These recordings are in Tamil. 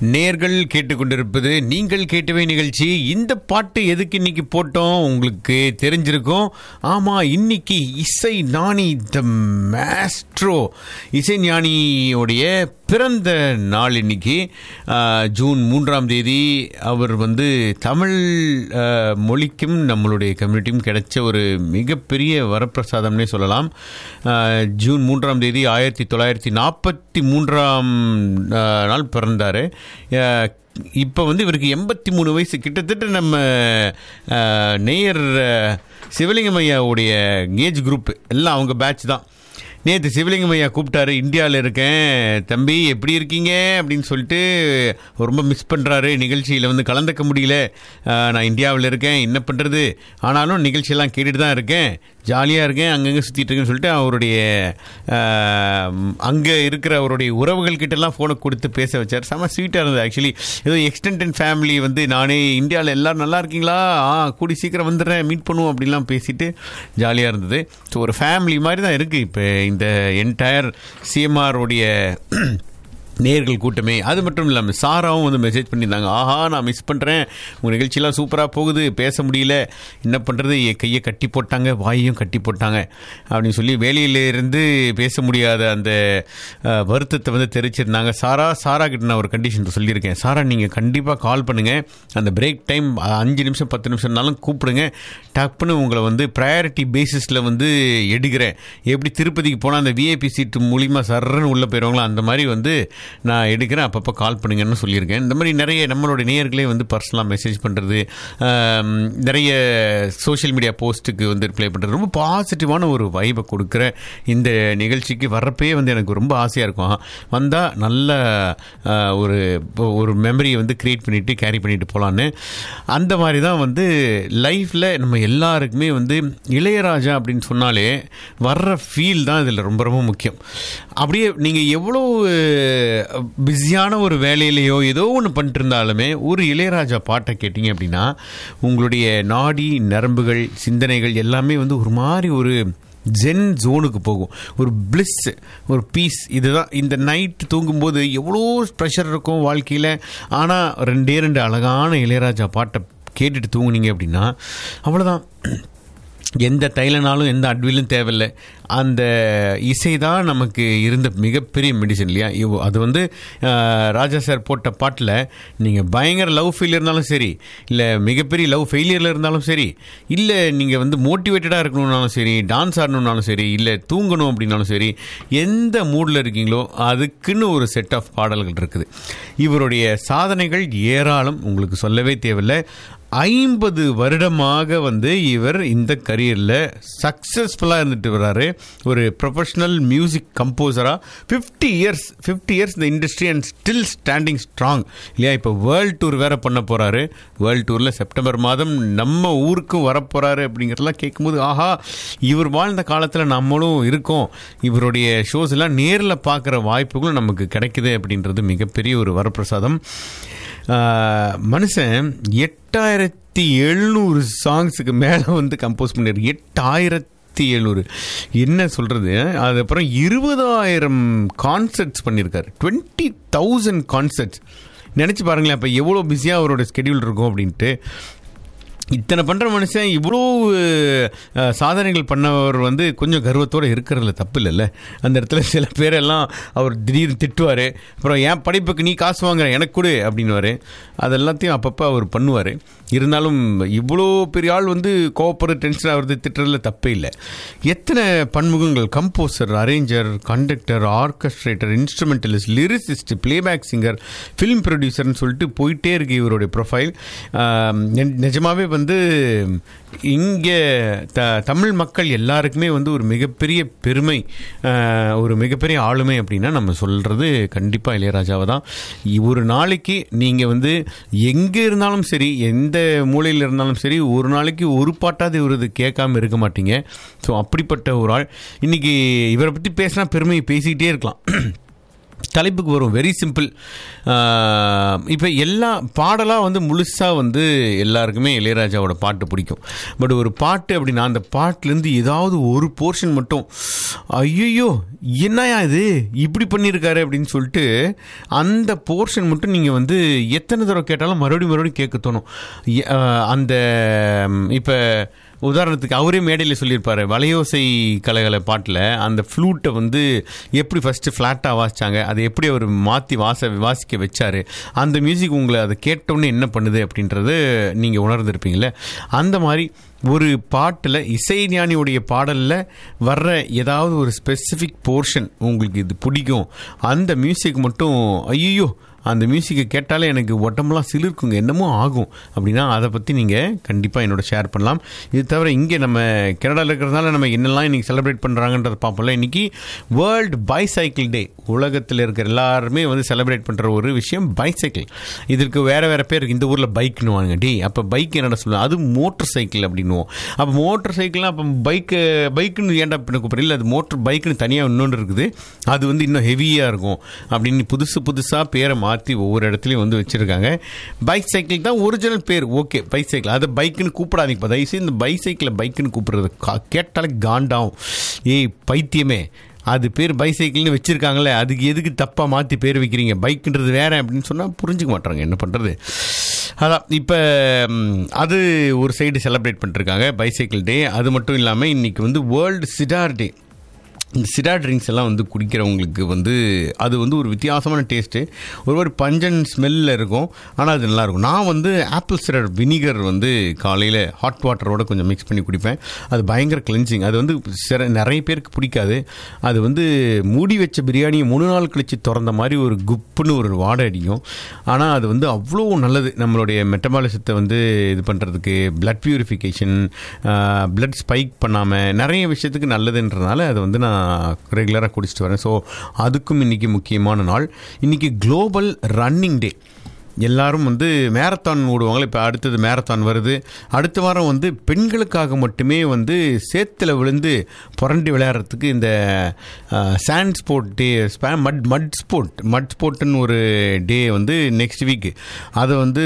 நேர்கள் கேட்டுக்கொண்டிருப்பது நீங்கள் கேட்டவே நிகழ்ச்சி இந்த பாட்டு எதுக்கு இன்னைக்கு போட்டோம் உங்களுக்கு தெரிஞ்சிருக்கும் ஆமா இன்னைக்கு இசை ஞானி த மேஸ்ட்ரோ இசை ஞானியோடைய பிறந்த நாள் இன்னைக்கு ஆஹ், ஜூன் மூன்றாம் தேதி அவர் வந்து தமிழ் ஆஹ், மொழிக்கும் நம்மளுடைய கம்யூனிட்டியும் கிடைச்ச ஒரு மிகப்பெரிய வரப்பிரசாதம்னே சொல்லலாம் ஆஹ், ஜூன் மூன்றாம் தேதி ஆயிரத்தி தொள்ளாயிரத்தி நாற்பத்தி மூன்றாம் ஆஹ், நாள் பிறந்தார் இப்போ வந்து இவருக்கு எண்பத்தி மூணு வயசு கிட்டத்தட்ட நம்ம ஆஹ், நேயர் ஆஹ், சிவலிங்கம் ஐயாவுடைய ஏஜ் குரூப் எல்லாம் அவங்க பேட்ச் தான் நேற்று சிவலிங்கம் ஐயா கூப்பிட்டாரு இந்தியாவில் இருக்கேன் தம்பி எப்படி இருக்கீங்க அப்படின்னு சொல்லிட்டு ரொம்ப மிஸ் பண்ணுறாரு நிகழ்ச்சியில் வந்து கலந்துக்க முடியல ஆஹ், நான் இந்தியாவில் இருக்கேன் என்ன பண்ணுறது ஆனாலும் நிகழ்ச்சியெல்லாம் கேட்டுட்டு தான் இருக்கேன் ஜாலியாக இருக்கேன் அங்கங்கே சுற்றிட்டு இருக்கேன்னு சொல்லிட்டு அவருடைய அங்கே இருக்கிற அவருடைய உறவுகள் கிட்டலாம் ஃபோனை கொடுத்து பேச வச்சார் செம ஸ்வீட்டாக இருந்தது ஆக்சுவலி ஏதோ எக்ஸ்டெண்டட் ஃபேமிலி வந்து நானே இந்தியாவில் எல்லாரும் நல்லா இருக்கீங்களா ஆ கூடி சீக்கிரம் வந்துடுறேன் மீட் பண்ணுவோம் அப்படிலாம் பேசிட்டு ஜாலியாக இருந்தது ஸோ ஒரு ஃபேமிலி மாதிரி தான் இருக்குது இப்போ இந்த என்டையர் சிஎம்ஆருடைய நேர்கள் கூட்டமே அது மட்டும் இல்லாமல் சாராவும் வந்து மெசேஜ் பண்ணியிருந்தாங்க ஆஹா நான் மிஸ் பண்ணுறேன் உங்கள் நிகழ்ச்சியெல்லாம் சூப்பராக போகுது பேச முடியல என்ன பண்ணுறது என் கையை கட்டி போட்டாங்க வாயையும் கட்டி போட்டாங்க அப்படின்னு சொல்லி வேலையிலிருந்து பேச முடியாத அந்த அஹ், வருத்தத்தை வந்து தெரிவிச்சிருந்தாங்க சாரா சாரா கிட்ட நான் ஒரு கண்டிஷன் சொல்லியிருக்கேன் சாரா நீங்கள் கண்டிப்பாக கால் பண்ணுங்கள் அந்த பிரேக் டைம் அஞ்சு நிமிஷம் பத்து நிமிஷம்னாலும் கூப்பிடுங்க டப்புன்னு உங்களை வந்து ப்ரையாரிட்டி பேசிஸில் வந்து எடுக்கிறேன் எப்படி திருப்பதிக்கு போனால் அந்த விஐபி சீட்டு மூலிமா சர்றன்னு உள்ளே போயிடுவாங்களோ அந்த மாதிரி வந்து நான் எடுக்கிறேன் அப்பப்போ கால் பண்ணுங்கன்னு சொல்லியிருக்கேன் இந்த மாதிரி நிறைய நம்மளோட நேயர்களே வந்து பர்சனலாக மெசேஜ் பண்ணுறது நிறைய சோஷியல் மீடியா போஸ்ட்டுக்கு வந்து ரிப்ளை பண்ணுறது ரொம்ப பாசிட்டிவான ஒரு வைபை கொடுக்குற இந்த நிகழ்ச்சிக்கு வர்றப்பே வந்து எனக்கு ரொம்ப ஆசையாக இருக்கும் வந்தால் நல்ல ஆஹ், ஒரு ஒரு மெமரியை வந்து க்ரியேட் பண்ணிவிட்டு கேரி பண்ணிட்டு போகலான்னு அந்த மாதிரி தான் வந்து லைஃப்பில் நம்ம எல்லாருக்குமே வந்து இளையராஜா அப்படின்னு சொன்னாலே வர்ற ஃபீல் தான் இதில் ரொம்ப ரொம்ப முக்கியம் அப்படியே நீங்கள் எவ்வளோ பிஸியான ஒரு வேலையிலையோ ஏதோ ஒன்று பண்ணிட்டு இருந்தாலுமே ஒரு இளையராஜா பாட்டை கேட்டிங்க அப்படின்னா உங்களுடைய நாடி நரம்புகள் சிந்தனைகள் எல்லாமே வந்து ஒரு மாதிரி ஒரு ஜென் ஜோனுக்கு போகும் ஒரு பிளிஸ் ஒரு பீஸ் இதுதான் இந்த நைட் தூங்கும்போது எவ்வளோ ப்ரெஷர் இருக்கும் வாழ்க்கையில் ஆனால் ரெண்டே ரெண்டு அழகான இளையராஜா பாட்டை கேட்டுட்டு தூங்குனீங்க அப்படின்னா அவ்வளோதான் எந்த தைலனாலும் எந்த அட்விலும் தேவையில்லை அந்த இசை தான் நமக்கு இருந்த மிகப்பெரிய மெடிசன் இல்லையா இவ் அது வந்து ஆஹ், ராஜா சார் போட்ட பாட்டில் நீங்கள் பயங்கர லவ் ஃபெயிலியர் இருந்தாலும் சரி இல்லை மிகப்பெரிய லவ் ஃபெயிலியரில் இருந்தாலும் சரி இல்லை நீங்கள் வந்து மோட்டிவேட்டடாக இருக்கணும்னாலும் சரி டான்ஸ் ஆடணும்னாலும் சரி இல்லை தூங்கணும் அப்படின்னாலும் சரி எந்த மூடில் இருக்கீங்களோ அதுக்குன்னு ஒரு செட் ஆஃப் பாடல்கள் இருக்குது இவருடைய சாதனைகள் ஏராளம் உங்களுக்கு சொல்லவே தேவையில்லை ஐம்பது வருடமாக வந்து இவர் இந்த கரியரில் சக்ஸஸ்ஃபுல்லாக இருந்துட்டு வர்றாரு ஒரு ப்ரொஃபஷனல் மியூசிக் கம்போசராக ஃபிஃப்டி இயர்ஸ் ஃபிஃப்டி இயர்ஸ் இந்த industry and still standing strong இல்லையா இப்போ வேர்ல்ட் டூர் வேற பண்ண போகிறாரு வேர்ல்ட் டூரில் செப்டம்பர் மாதம் நம்ம ஊருக்கும் வரப்போகிறாரு அப்படிங்கிறதெல்லாம் கேட்கும்போது ஆஹா இவர் வாழ்ந்த காலத்தில் நம்மளும் இருக்கோம் இவருடைய ஷோஸ் எல்லாம் நேரில் பார்க்குற வாய்ப்புகளும் நமக்கு கிடைக்குது அப்படின்றது மிகப்பெரிய ஒரு வரப்பிரசாதம் ஆஹ், மனுஷன் எட்டாயிரத்தி எழுநூறு சாங்ஸுக்கு மேலே வந்து கம்போஸ் பண்ணிரு எட்டாயிரத்தி எழுநூறு என்ன சொல்கிறது அதுக்கப்புறம் இருபதாயிரம் கான்சர்ட்ஸ் பண்ணியிருக்காரு டுவெண்ட்டி தௌசண்ட் கான்சர்ட்ஸ் நினச்சி பாருங்களேன் அப்போ எவ்வளோ பிஸியாக அவரோட ஸ்கெடியூல் இருக்கும் அப்படின்ட்டு இத்தனை பண்ணுற மனுஷன் இவ்வளோ அஹ், சாதனைகள் பண்ணவர் வந்து கொஞ்சம் கர்வத்தோடு இருக்கிறதுல தப்பு இல்லைல்ல அந்த இடத்துல சில பேரெல்லாம் அவர் திடீர்னு திட்டுவார் அப்புறம் என் படிப்புக்கு நீ காசு வாங்குற எனக்கு கொடு அப்படின்னுவார் அதெல்லாத்தையும் அப்பப்போ அவர் பண்ணுவார் இருந்தாலும் இவ்வளோ பெரிய ஆள் வந்து கோவப்படுற டென்ஷன் ஆகிறது திட்டுறதுல தப்பே இல்லை எத்தனை பன்முகங்கள் composer arranger conductor orchestrator instrumentalist lyricist playback singer film ப்ரொடியூசர்னு சொல்லிட்டு போயிட்டே இருக்கு இவருடைய ப்ரொஃபைல் நிஜமாவே வந்து இங்கே த தமிழ் மக்கள் எல்லாருக்குமே வந்து ஒரு மிகப்பெரிய பெருமை ஆஹ், ஒரு மிகப்பெரிய ஆளுமை அப்படின்னா நம்ம சொல்கிறது கண்டிப்பாக இளையராஜாவை தான் ஒரு நாளைக்கு நீங்கள் வந்து எங்கே இருந்தாலும் சரி எந்த மூலையில் இருந்தாலும் சரி ஒரு நாளைக்கு ஒரு பாட்டாவது இவரது கேட்காம இருக்க மாட்டீங்க ஸோ அப்படிப்பட்ட ஒரு ஆள் இன்னைக்கு இவரை பற்றி பேசினா பெருமையை பேசிக்கிட்டே இருக்கலாம் தலைப்புக்கு வரும் வெரி சிம்பிள் இப்போ எல்லா பாடலாக வந்து முழுசாக வந்து எல்லாருக்குமே இளையராஜாவோட பாட்டு பிடிக்கும் பட் ஒரு பாட்டு அப்படின்னா அந்த பாட்டுலேருந்து ஏதாவது ஒரு போர்ஷன் மட்டும் ஐயோ என்னையா இது இப்படி பண்ணியிருக்காரு அப்படின்னு சொல்லிட்டு அந்த போர்ஷன் மட்டும் நீங்கள் வந்து எத்தனை தடவை கேட்டாலும் மறுபடியும் மறுபடியும் கேட்க தோணும் எ- ஆஹ் அந்த இப்போ உதாரணத்துக்கு அவரே மேடையில் சொல்லியிருப்பாரு வளையோசை கலைகளை பாட்டில் அந்த ஃப்ளூட்டை வந்து எப்படி ஃபஸ்ட்டு ஃப்ளாட்டாக வாசிச்சாங்க அதை எப்படி அவர் மாற்றி வாச வாசிக்க வச்சாரு அந்த மியூசிக் உங்களை அதை கேட்டோன்னே என்ன பண்ணுது அப்படின்றது நீங்கள் உணர்ந்திருப்பீங்களே அந்த மாதிரி ஒரு பாட்டில் இசைஞானியுடைய பாடலில் வர்ற ஏதாவது ஒரு ஸ்பெசிஃபிக் போர்ஷன் உங்களுக்கு இது பிடிக்கும் அந்த மியூசிக் மட்டும் ஐயோ அந்த மியூசிக்கை கேட்டாலே எனக்கு உடம்பெல்லாம் சிலிர்க்குங்க என்னமோ ஆகும் அப்படின்னா அதை பற்றி நீங்கள் கண்டிப்பாக என்னோட ஷேர் பண்ணலாம் இது தவிர இங்கே நம்ம கனடாவில் இருக்கிறதுனால நம்ம என்னெல்லாம் இன்றைக்கி செலிப்ரேட் பண்ணுறாங்கன்றத பார்ப்போம்ல இன்றைக்கி வேர்ல்டு பைசைக்கிள் டே உலகத்தில் இருக்கிற எல்லாருமே வந்து செலிப்ரேட் பண்ணுற ஒரு விஷயம் பைசைக்கிள் இதற்கு வேறு வேறு பேர் இருக்கு இந்த ஊரில் பைக்னு வாங்க டே அப்போ பைக் என்னடா சொல்லுவோம் அது மோட்டர் சைக்கிள் அப்படின்னுவோம் அப்போ மோட்டர் சைக்கிள்னா அப்போ பைக்கு பைக்குன்னு ஏன்டா பின்ன கூப்பிட்றீங்க இல்லை அது மோட்டர் பைக்குன்னு தனியாக இன்னொன்று இருக்குது அது வந்து இன்னும் ஹெவியாக இருக்கும் அப்படின்னு புதுசு புதுசாக பேரை மாற்றி ஒவ்வொரு இடத்துலையும் வந்து வச்சுருக்காங்க பைக் சைக்கிள் தான் ஒரிஜினல் பேர் ஓகே பைக் சைக்கிள் அதை பைக்குன்னு கூப்பிடாதீங்க இப்போ தயவுசெய்து இந்த பைசைக்கிளை பைக்குன்னு கூப்பிடுறது கா- கேட்டாலே காண்டாகும் ஏய் பைத்தியமே அது பேர் பைசைக்கிள்னு வச்சுருக்காங்களே அதுக்கு எதுக்கு தப்பாக மாற்றி பேர் வைக்கிறீங்க பைக்குன்றது வேற அப்படின்னு சொன்னால் புரிஞ்சுக்க மாட்டாங்க என்ன பண்ணுறது அதான் இப்போ அது ஒரு சைடு செலிப்ரேட் பண்ணிருக்காங்க பைசைக்கிள் டே அது மட்டும் இல்லாமல் இன்றைக்கி வந்து வேர்ல்டு சிடார் டே இந்த சிடா ட்ரிங்க்ஸ் எல்லாம் வந்து குடிக்கிறவங்களுக்கு வந்து அது வந்து ஒரு வித்தியாசமான டேஸ்ட்டு ஒரு ஒரு பஞ்சன் ஸ்மெல்லில் இருக்கும் ஆனால் அது நல்லாயிருக்கும் நான் வந்து ஆப்பிள் சிடர் வினிகர் வந்து காலையில் ஹாட் வாட்டரோட கொஞ்சம் மிக்ஸ் பண்ணி குடிப்பேன் அது பயங்கர கிளென்சிங் அது வந்து சிற நிறைய பேருக்கு பிடிக்காது அது வந்து மூடி வச்ச பிரியாணியை மூணு நாள் கழித்து திறந்த மாதிரி ஒரு குப்புன்னு ஒரு வாடை அடிக்கும் ஆனால் அது வந்து அவ்வளோ நல்லது நம்மளுடைய மெட்டபாலிசத்தை வந்து இது பண்ணுறதுக்கு பிளட் பியூரிஃபிகேஷன் பிளட் ஸ்பைக் பண்ணாமல் நிறைய விஷயத்துக்கு நல்லதுன்றதுனால அதை வந்து நான் ரெகுலராக குடிச்சிட்டு வரேன் ஸோ அதுக்கும் இன்றைக்கி முக்கியமான நாள் இன்றைக்கி குளோபல் ரன்னிங் டே எல்லாரும் வந்து மேரத்தான் ஓடுவாங்களே இப்போ அடுத்தது மேரத்தான் வருது அடுத்த வாரம் வந்து பெண்களுக்காக மட்டுமே வந்து சேத்துல விழுந்து புரண்டு விளையாடுறதுக்கு இந்த சாண்ட் ஸ்போர்ட் டே மட் மட் ஸ்போர்ட் மட் ஸ்போர்ட்னு ஒரு டே வந்து நெக்ஸ்ட் வீக் அதை வந்து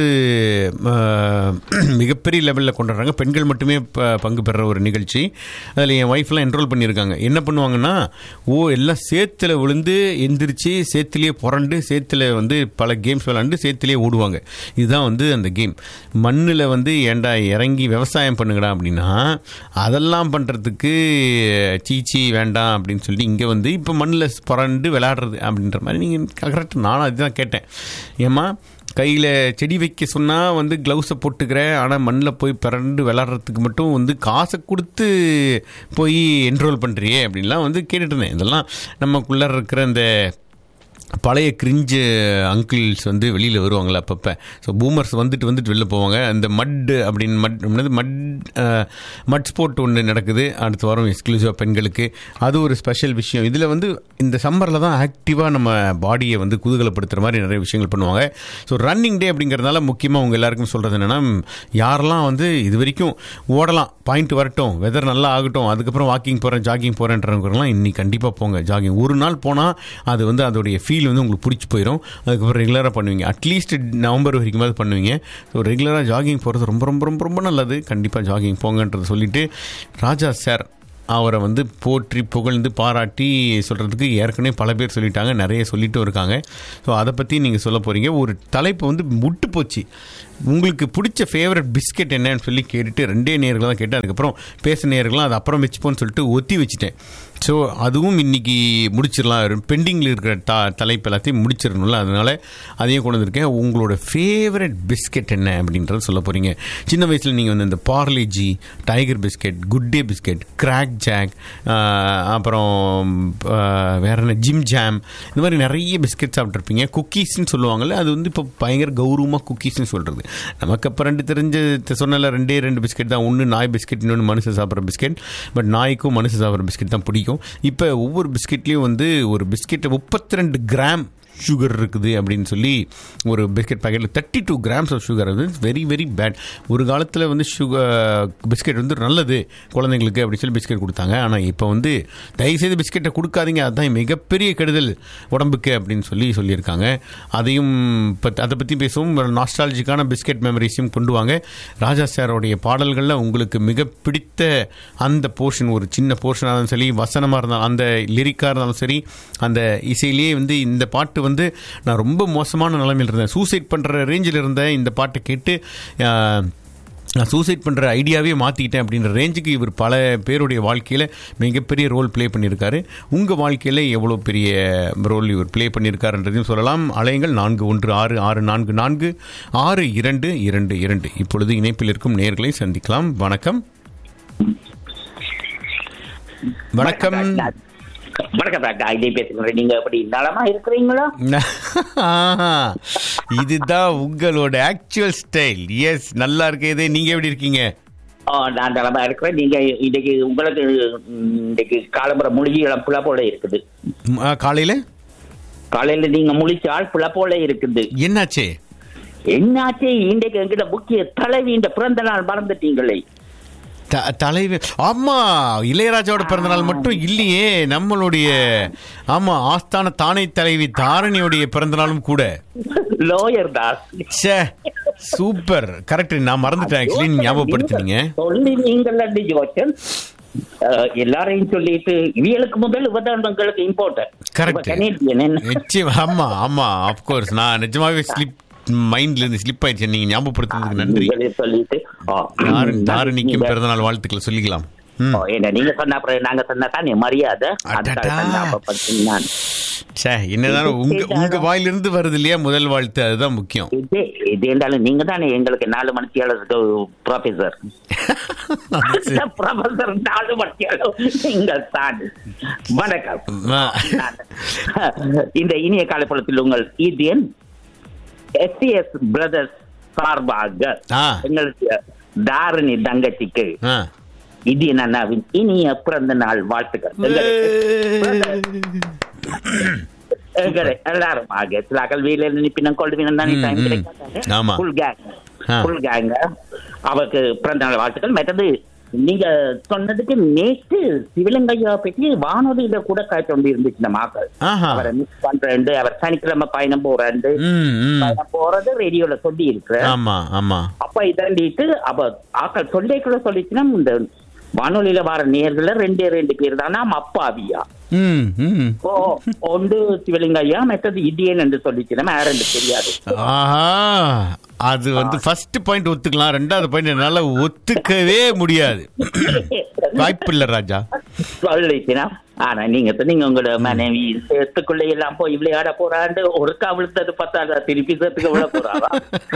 அஹ், மிகப்பெரிய லெவலில் கொண்டாடுறாங்க பெண்கள் மட்டுமே ப- பங்கு பெற ஒரு நிகழ்ச்சி அதில் என் ஒய்ஃப்லாம் என்ரோல் பண்ணியிருக்காங்க என்ன பண்ணுவாங்கன்னா ஓ எல்லாம் சேத்துல விழுந்து எந்திரிச்சு சேத்துலேயே புரண்டு சேத்துல வந்து பல கேம்ஸ் விளாண்டு சேத்துலேயே ஓடுவாங்க இதுதான் வந்து அந்த கேம் மண்ணில் வந்து ஏன்டா இறங்கி விவசாயம் பண்ணுங்கடா அப்படின்னா அதெல்லாம் பண்ணுறதுக்கு சீச்சி வேண்டாம் அப்படின்னு சொல்லி இங்கே வந்து இப்போ மண்ணில் புரண்டு விளையாடுறது அப்படின்ற மாதிரி நீங்கள் கரெக்டாக நானும் அதுதான் கேட்டேன் ஏம்மா கையில் செடி வைக்க சொன்னால் வந்து க்ளவுஸை போட்டுக்கிறேன் ஆனால் மண்ணில் போய் பிறண்டு விளாட்றதுக்கு மட்டும் வந்து காசை கொடுத்து போய் என்ரோல் பண்ணுறியே அப்படின்லாம் வந்து கேட்டுட்டு இருந்தேன் இதெல்லாம் நமக்குள்ளே இருக்கிற அந்த பழைய கிரிஞ்சு அங்கிள்ஸ் வந்து வெளியில் வருவாங்களே அப்பப்போ ஸோ பூமர்ஸ் வந்துட்டு வந்துட்டு வெளில போவாங்க அந்த மட் அப்படின்னு மட் என்னது மட் மட் ஸ்போர்ட் ஒன்று நடக்குது அடுத்த வாரம் எக்ஸ்க்ளூசிவாக பெண்களுக்கு அது ஒரு ஸ்பெஷல் விஷயம் இதில் வந்து இந்த சம்மரில் தான் ஆக்டிவாக நம்ம பாடியை வந்து குதூகலப்படுத்துகிற மாதிரி நிறைய விஷயங்கள் பண்ணுவாங்க ஸோ ரன்னிங் டே அப்படிங்கிறதுனால முக்கியமாக அவங்க எல்லாருக்கும் சொல்கிறது என்னென்னா யாரெல்லாம் வந்து இது வரைக்கும் ஓடலாம் பாயிண்ட் வரட்டும் வெதர் நல்லா ஆகட்டும் அதுக்கப்புறம் வாக்கிங் போகிறேன் ஜாகிங் போகிறேன்றவங்கலாம் இன்னைக்கு கண்டிப்பாக போங்க ஜாகிங் ஒரு நாள் போனால் அது வந்து அதோடைய ஃபீல் வந்து உங்களுக்கு பிடிச்சி போயிடும் அதுக்கப்புறம் ரெகுலராக பண்ணுவீங்க அட்லீஸ்ட் நவம்பர் வரைக்குமாவது பண்ணுவீங்க ஸோ ரெகுலராக ஜாகிங் போகிறது ரொம்ப ரொம்ப ரொம்ப ரொம்ப நல்லது கண்டிப்பாக ஜாகிங் போங்கன்றதை சொல்லிட்டு ராஜா சார் அவரை வந்து போற்றி புகழ்ந்து பாராட்டி சொல்கிறதுக்கு ஏற்கனவே பல பேர் சொல்லிட்டாங்க நிறைய சொல்லிட்டும் இருக்காங்க ஸோ அதை பற்றி நீங்கள் சொல்ல போகிறீங்க ஒரு தலைப்பு வந்து முட்டு போச்சு உங்களுக்கு பிடிச்ச ஃபேவரட் பிஸ்கெட் என்னன்னு சொல்லி கேட்டுட்டு ரெண்டே நேர்கள் தான் கேட்டு அதுக்கப்புறம் பேச நேர்கள்லாம் அது அப்புறம் வச்சுப்போன்னு சொல்லிட்டு ஒத்தி வச்சுட்டேன் ஸோ அதுவும் இன்னைக்கு முடிச்சிடலாம் பெண்டிங்கில் இருக்கிற த தலைப்பு எல்லாத்தையும் முடிச்சிடணும்ல அதனால அதையும் கொண்டு வந்திருக்கேன் உங்களோட ஃபேவரட் பிஸ்கெட் என்ன அப்படின்றத சொல்ல போகிறீங்க சின்ன வயசில் நீங்கள் வந்து இந்த Parle G tiger biscuit good day biscuit crack jack அப்புறம் ஆஹ், வேற என்ன ஜிம் ஜாம் இந்த மாதிரி நிறைய பிஸ்கெட் சாப்பிட்ருப்பீங்க குக்கீஸ்னு சொல்லுவாங்கல்ல அது வந்து இப்போ பயங்கர கௌரவமாக குக்கீஸ்னு சொல்கிறது நமக்கு அப்போ ரெண்டு தெரிஞ்ச சொன்னல ரெண்டே ரெண்டு பிஸ்கெட் தான் ஒன்று நாய் பிஸ்கெட் இன்னொன்று மனுஷன் சாப்பிட்ற பிஸ்கெட் பட் நாய்க்கும் மனுஷன் சாப்பிட்ற பிஸ்கெட் தான் பிடிக்கும் இப்போ ஒவ்வொரு பிஸ்கெட்லேயும் வந்து ஒரு பிஸ்கெட்டை முப்பத்தி ரெண்டு கிராம் சுகர் இருக்குது அப்படின்னு சொல்லி ஒரு பிஸ்கெட் பாக்கெட்டில் thirty two grams of sugar அது வெரி வெரி பேட் ஒரு காலத்தில் வந்து சுகர் பிஸ்கெட் வந்து நல்லது குழந்தைங்களுக்கு அப்படி சொல்லி பிஸ்கெட் கொடுத்தாங்க ஆனால் இப்போ வந்து தயவுசெய்து பிஸ்கெட்டை கொடுக்காதீங்க அதுதான் மிகப்பெரிய கெடுதல் உடம்புக்கு அப்படின்னு சொல்லி சொல்லியிருக்காங்க அதையும் பத் அதை பற்றி பேசுவோம் நாஸ்டாலஜிக்கான பிஸ்கெட் மெமரிஸையும் கொண்டு வாங்க ராஜா சாரோடைய பாடல்களில் உங்களுக்கு மிக பிடித்த அந்த போர்ஷன் ஒரு சின்ன போர்ஷனாக இருந்தாலும் சரி வசனமாக இருந்தாலும் அந்த லிரிக்காக இருந்தாலும் சரி அந்த இசையிலேயே வந்து இந்த பாட்டு வந்து நான் ரொம்ப மோசமான நிலைமையில் இருந்தேன் சூசைட் பண்ணுற ரேஞ்சில் இருந்தேன் இந்த பாட்டை கேட்டு ஆஹ், நான் சூசைட் பண்ணுற ஐடியாவே மாற்றிக்கிட்டேன் அப்படின்ற ரேஞ்சுக்கு இவர் பல பேருடைய வாழ்க்கையில் மிகப்பெரிய ரோல் ப்ளே பண்ணியிருக்காரு உங்கள் வாழ்க்கையில் எவ்வளோ பெரிய ரோல் இவர் ப்ளே பண்ணியிருக்காருன்றதையும் சொல்லலாம் அலையங்கள் நான்கு ஒன்று ஆறு ஆறு நான்கு நான்கு ஆறு இரண்டு இரண்டு இரண்டு இப்பொழுது இணைப்பில் இருக்கும் நேர்களை சந்திக்கலாம் வணக்கம் வணக்கம் வணக்கம் டாக்டர் ஐடி பேசுகிறேன் நீங்க எப்படி நலமா இருக்கிறீங்களா ஆஹா, இதுதான் உங்களோட ஆக்சுவல் ஸ்டைல் எஸ் நல்லா இருக்கே நீங்க எப்படி இருக்கீங்க ஆ, நான் நலமா இருக்கிறேன் நீங்க இன்னைக்கு உங்களுக்கு ம், இன்னைக்கு காலம்புற மொழி புல போல இருக்குது ம், ஆ, காலையில காலையில நீங்க முழிச்சால் புல போல இருக்குது என்னாச்சே என்னாச்சு இன்றைக்கு எங்கிட்ட முக்கிய தலைவி இந்த பிறந்த நாள் மறந்துட்டீங்களே த- தலைவர் ஆமா இளையராஜாவோட பிறந்தநாள் மட்டும் இல்லையே நம்மளுடைய ஆமா ஆஸ்தான தானை தலைவி தாரணியுடைய பிறந்தநாளும் கூட லோயர் தாஸ் ச்சே சூப்பர் கரெக்ட் நான் மறந்துட்டேன் ஆக்சுவலி நீங்க ஞாபகப்படுத்தினீங்க சொல்லி நீங்கள் ஜோச்சன் எல்லாரையும் சொல்லிட்டு இவங்களுக்கு முதல் உபதர்மங்களுக்கு இம்பார்ட்டன்ட் Correct. கனேடியன் நிச்சயம் ஆமா ஆமா அப்கோர்ஸ் நான் நிஜமாவே ஸ்லிப் மைண்ட்ல இருந்து ஸ்லிப் ஆயிடுச்சு நீங்க ஞாபகப்படுத்துனதுக்கு நன்றி நீங்களே சொல்லிட்டு ஆ, தாரணி தாரணிக்கும் நீங்க- பிறந்தநாள் வாழ்த்துக்களை சொல்லிக்கலாம் ம். ஓ, என்ன நீங்க சொன்ன அப்புறம் நாங்க சொன்னா தானே மரியாதை அதுக்காக அடடா. தான் அப்ப பார்த்தீங்கன்னா நான். ச்சே என்னதான் உங்க உங்க வாயிலிருந்து வருது இல்லையா முதல் வாழ்த்து அதுதான் முக்கியம் இது இது என்றாலும் நீங்க தானே எங்களுக்கு நாலு மணித்தியாளருக்கு ப்ரொஃபசர் ப்ரொஃபசர் நாலு மணித்தியாளர் நீங்கள் தான் வணக்கம் ஆ. நான் இந்த இனிய காலப்படத்தில் உங்கள் இந்தியன் எஸ்டிஎஸ் பிரதர்ஸ் சார்பாக ஆ. எங்களுக்கு தாரணி தங்கச்சிக்கு ஆ. இந்தியன் அண்ணாவின் இனிய பிறந்த நாள் வாழ்த்துக்கள் எங்களை எல்லாரும் ஆக சில கல்வியில நிப்பினம் கொள்வினம் தானே ம், time ம். கிடைக்காதானே? ஆமா. full gang. ஆ. full gang. அவருக்கு பிறந்த நாள் வாழ்த்துக்கள் மற்றது நீங்க சொன்னதுக்கு நேற்று சிவலிங்கையா பற்றி வானொலியில கூட காய்ச்சி கொண்டு இருந்துச்சு நம்ம ஆக்கள் ஆஹா. அவரை மிஸ் பண்றேன் அவர் சனிக்கிழமை பயணம் போறாண்டு ம், ம். பயணம் போறது ரேடியோல சொல்லி இருக்கிற ஆமா ஆமா அப்ப இதண்டிட்டு அப்ப ஆக்கள் சொல்லிக்குள்ள சொல்லிச்சுன்னா இந்த வானொலியில வர நேர்கள ரெண்டே ரெண்டு பேர் தானா அப்பாவியா ம், ம். ஓ ஒன்று சிவலிங்கையா மற்றது இடியன் என்று சொல்லிச்சு நம்ம யாரும் எனக்கு தெரியாது ஆஹா அது வந்து ஃபர்ஸ்ட் பாயிண்ட் ஒத்துக்கலாம் ரெண்டாவது பாயிண்ட் என்னால ஒத்துக்கவே முடியாது வாய்ப்பு இல்ல ராஜா சொல்லிச்சுனா ஆனா நீங்க சொன்னீங்க உங்களோட மனைவி சேர்த்துக்குள்ள எல்லாம் போய் விளையாட போறாண்டு ஒரு கவிழ்த்தது பத்தாதா திருப்பி சேர்த்துக்க விட போறாரா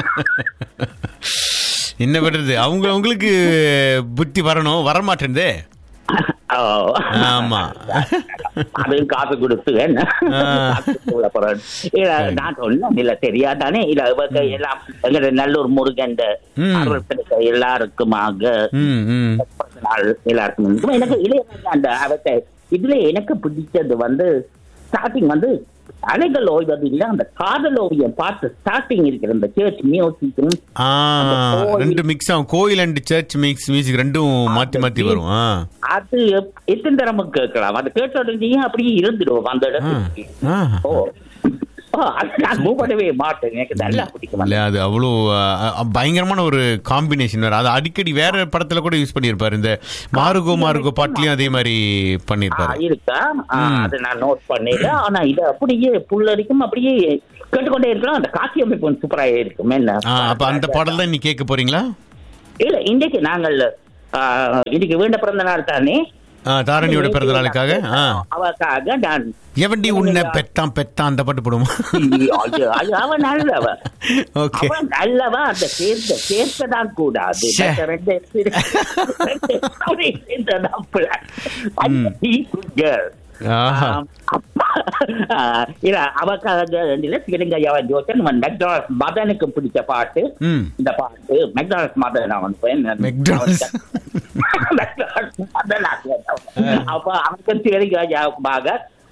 என்ன பண்றது அவங்க உங்களுக்கு புத்தி வரணும் வரமாட்டேந்தே ஓ. ஆமா அதுவும் காசு கொடுத்து என்ன ஆ. காசு கொடுத்து விட போறாரு. இல்ல, நான் சொன்னேன் இல்ல தெரியாதானே இல்ல இவங்க எல்லாம் எங்க நல்லூர் முருகன் ம். அருள் எல்லாருக்குமாக ம், ம். பிறந்த நாள் எல்லாருக்கும் எனக்கு இளையராஜா அந்த அவத்தை இதுல எனக்கு பிடிச்சது வந்து ஸ்டார்டிங் வந்து அலைகள் ஓய்வது இல்ல அந்த காதல் ஓவியம் பார்த்து ஸ்டார்டிங் இருக்கிற அந்த சேர்ச் மியூசிக்கும் ஆ ரெண்டு மிக்ஸ் ஆகும் கோயில் அண்ட் சர்ச் மிக்ஸ் மியூசிக் ரெண்டும் மாத்தி மாத்தி வரும் ஆ அது எப்- எத்தனை தரமும் கேட்கலாம் அது கேட்ட உடனே அப்படியே இருந்துடும் அந்த இடத்துக்கு ஆ. ஓ ஓ, அது நான் மூவ் பண்ணவே மாட்டேன் எனக்கு நல்லா பிடிக்கும் இல்ல அது அவ்வளோ அ, அ, பயங்கரமான ஒரு காம்பினேஷன் வேற அது அடிக்கடி வேற படத்துல கூட யூஸ் பண்ணியிருப்பாரு இந்த மாருகோ மாருகோ பாட்டுலயும் அதே மாதிரி ஆ, பண்ணியிருப்பாரு இருக்கா ஆ, அது நான் நோட் பண்ணல ஆனா இது அப்படியே புல்லரிக்கும் அப்படியே கேட்டுக்கொண்டே இருக்கலாம் அந்த காட்சி அமைப்பு சூப்பராக இருக்கும் என்ன ஆ, அப்ப அந்த பாடல் தான் நீ கேட்க போறீங்களா இல்ல இன்னைக்கு நாங்கள் ஆ, இன்னைக்கு வீண்ட பிறந்த நாள் தானே ஆ, தாரணியோட பிறந்த நாளுக்காக ஆ அவக்காக நான் எவண்டி உன்னை பெத்தான் பெத்தான் அந்த பாட்டு போடுமா ஐயோ, ஐயோ, அவன் நல்லவ ஓகே அவன் நல்லவ அந்த சேர்த்த சேர்க்கதான் கூடாது ச்சே. மற்ற ரெண்டு ரெண்டு story சேர்ந்ததான் plan. அந்த he good girl. ஆஹா. ஆம், அப்பா ஆ, இல்ல அவக்காக இல்ல சிவலிங்கையாவன் ஜோசன் மெக்டானல்ஸ் மதனுக்கு பிடிச்ச பாட்டு ம் இந்த பாட்டு மெக்டானல்ஸ் மதன் அவன் பெயர் மெக்டானல்ட்ஸ். McDonald's மதன் அப்ப அவனுக்கு சிவலிங்கையாவாக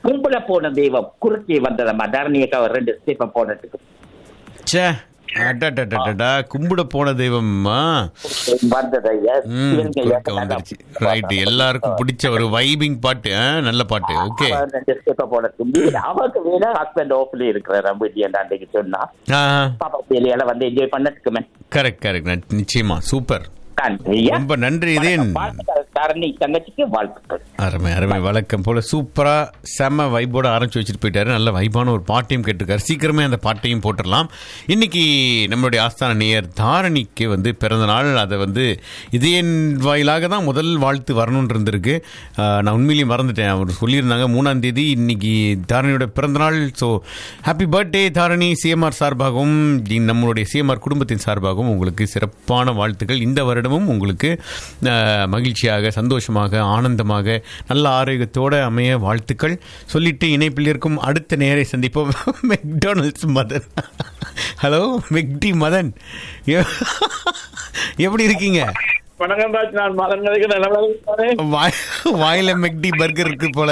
கும்பல போன தெய்வம் குறுக்கே வந்ததம்மா தரணியக்கா ஒரு ரெண்டு ஸ்டெப்ப போனதுக்கு ச்சே அடடடடடா கும்பிட போன தெய்வம்மா வந்தது ஐயா ம் சிவனுக்கு ஐயா குறுக்க வந்துருச்சு ரைட் எல்லாருக்கும் பிடிச்ச ஒரு வைபிங் பாட்டு ஆ, நல்ல பாட்டு ஓகே அவ ரெண்டு ஸ்டெப்ப போனதுக்கு அவருக்கு வேணா ஹஸ்பண்ட் ஆஃப்ல இருக்கிற வீட்டு அன்றைக்கு சொன்னா பாப்பா வேலையால வந்து என்ஜாய் பண்ணதுக்குமே கரெக்ட் கரெக்ட் நிச்சயமா சூப்பர் நன்றி ஐயா ரொம்ப நன்றி இதேன் வாழ்த்துக்கள் தரணி தங்கச்சிக்கு வாழ்த்துக்கள் அருமை அருமை வழக்கம் போல சூப்பரா செம்ம வைப்போட ஆரம்பிச்சு வச்சுட்டு போயிட்டாரு நல்ல வைப்பான ஒரு பாட்டையும் கேட்டிருக்காரு சீக்கிரமே அந்த பாட்டையும் போட்டுடலாம் இன்னைக்கு நம்மளுடைய ஆஸ்தான நேயர் தாரணிக்கு வந்து பிறந்த நாள் அதை வந்து இதயன் வாயிலாக தான் முதல் வாழ்த்து வரணும்னு இருந்திருக்கு ஆஹ், நான் உண்மையிலேயே மறந்துட்டேன் அவர் சொல்லியிருந்தாங்க மூணாம் தேதி இன்னைக்கு தாரணியோட பிறந்த நாள் so happy birthday Dharani CMR சார்பாகவும் இ- நம்மளுடைய சிஎம்ஆர் குடும்பத்தின் சார்பாகவும் உங்களுக்கு சிறப்பான வாழ்த்துக்கள் இந்த வருடமும் உங்களுக்கு ஆஹ், மகிழ்ச்சியாக சந்தோஷமாக ஆனந்தமாக நல்ல ஆரோக்கியத்தோட அமைய வாழ்த்துக்கள் சொல்லிட்டு இணைப்பில் இருக்கும் அடுத்த நேரை சந்திப்போம் McDonald's Madan hello McD Madan எ- எப்படி இருக்கீங்க வணக்கம் ராஜ் நான் மதங்களுக்கு நல்லா இருக்கேன் வாய்- வாயில மெக்டி பர்கர் இருக்கு போல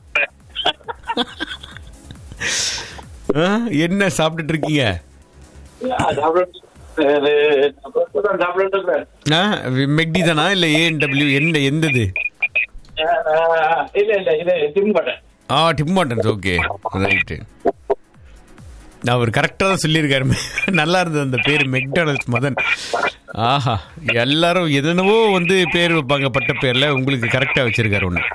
ஆ, என்ன சாப்பிட்டுட்டு இருக்கீங்க ஆ, மெக்டி தானா இல்ல ஏஎன்டபிள்யூ என்ன எந்தது இல்ல இல்ல இது திம்பட்டேன் ஆ டிம் மாட்டன்ஸ் ஓகே ரைட்டு அவர் கரெக்டாக தான் சொல்லியிருக்காரு நல்லா இருந்தது அந்த பேர் மெக்டானல்ட்ஸ் மதன் ஆஹா எல்லாரும் எதனவோ வந்து பேர் வைப்பாங்க பட்ட பேர்ல உங்களுக்கு கரெக்டாக வச்சிருக்காரு ஒன்று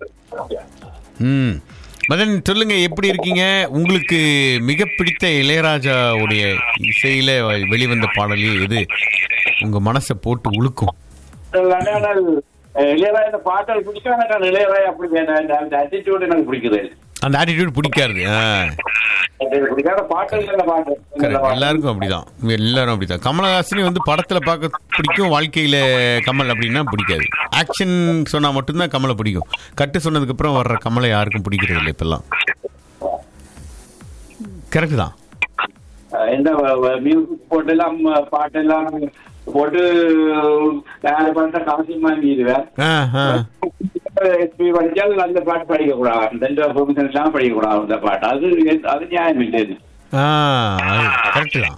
ம் மதன் சொல்லுங்க எப்படி இருக்கீங்க உங்களுக்கு மிக பிடித்த இளையராஜாவுடைய இசையில வெளிவந்த பாடலே எது உங்க மனசை போட்டு உழுக்கும் இளையராய் இந்த பாட்டல் பிடிக்கும் எனக்கு இளையராய் அப்படி வேணும். அந்த- அந்த attitude எனக்கு பிடிக்குது அந்த ஆட்டிடியூட் பிடிக்காது ஆ எனக்கு பிடிக்காத பாட்டல் நல்ல பாட்டு கரெக்ட் எல்லாருக்கும் அப்படிதான் எல்லாரும் அப்படிதான் கமலஹாசனே வந்து படத்துல பார்க்க பிடிக்கும் வாழ்க்கையில கமல் அப்படின்னா பிடிக்காது ஆக்ஷன் சொன்னா மட்டும்தான் கமலை பிடிக்கும் கட்டு சொன்னதுக்கு அப்புறம் வர்ற கமலை யாருக்கும் பிடிக்கிறது இல்லை இப்பெல்லாம் கரெக்ட் தான் எந்த மியூசிக் போட்டெல்லாம் பாட்டெல்லாம் போட்டு வேற பாட்டை காசு வாங்கிடுவேன் ஆ ஆ எஸ்பி படிச்சால் அந்த பாட்டு படிக்க கூடாது அந்த பெர்மிஷன் எல்லாம் படிக்க கூடாது அந்த பாட்டு அது அது நியாயம் இல்லை ஆ கரெக்ட் தான்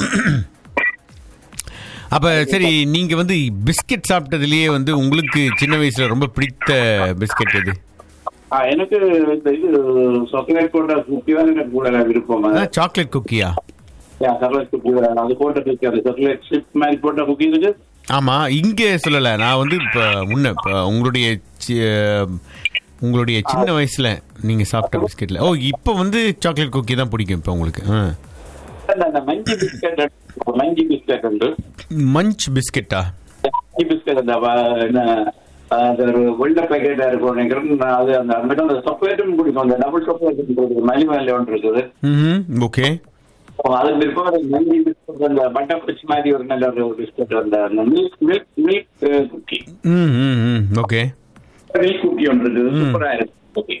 அப்ப சரி நீங்க வந்து பிஸ்கெட் சாப்பிட்டதுலயே வந்து உங்களுக்கு சின்ன வயசுல ரொம்ப பிடித்த பிஸ்கெட் எது ஆ, எனக்கு இந்த இது சாக்லேட் போட்ட குக்கி தான் எனக்கு கூட விருப்பம் சாக்லேட் குக்கியா சாக்லேட் குக்கி அது போட்ட குக்கி அது சாக்லேட் சிப் மாதிரி போட்ட குக்கி இருக்கு ஆமா இங்க சொல்லல நான் வந்து இப்ப முன்ன இப்ப உங்களுடைய சி- உங்களுடைய சின்ன வயசுல நீங்க சாப்பிட்ட பிஸ்கெட்ல ஓ இப்போ வந்து சாக்லேட் குக்கி தான் பிடிக்கும் இப்போ உங்களுக்கு ஆ. அந்த- அந்த மஞ்சி பிஸ்கட் மஞ்சி பிஸ்கட் உண்டு மஞ்ச் பிஸ்கெட்டா மஞ்சி பிஸ்கட் அந்த வ- என்ன, அது ஒரு வெள்ளை பேக்கெட்டா இருக்கும் நினைக்கிறேன் நான் அது அந்த அந்த அந்த சாக்லேட்டும் பிடிக்கும் அந்த டபுள் சாக்லேட் மலி மேல ஒன்று இருக்குது ம் ஓகே அது இருக்கும் அது மஞ்சி பிஸ்கட் அந்த பட்டர் பிச் மாதிரி ஒரு நல்ல ஒரு பிஸ்கட் அந்த அந்த மில்க் மில்க் மில்க் குக்கி ம் ம் ம் ஓகே மில்க் குக்கி ஒன்று இருக்குது சூப்பரா இருக்கு குக்கி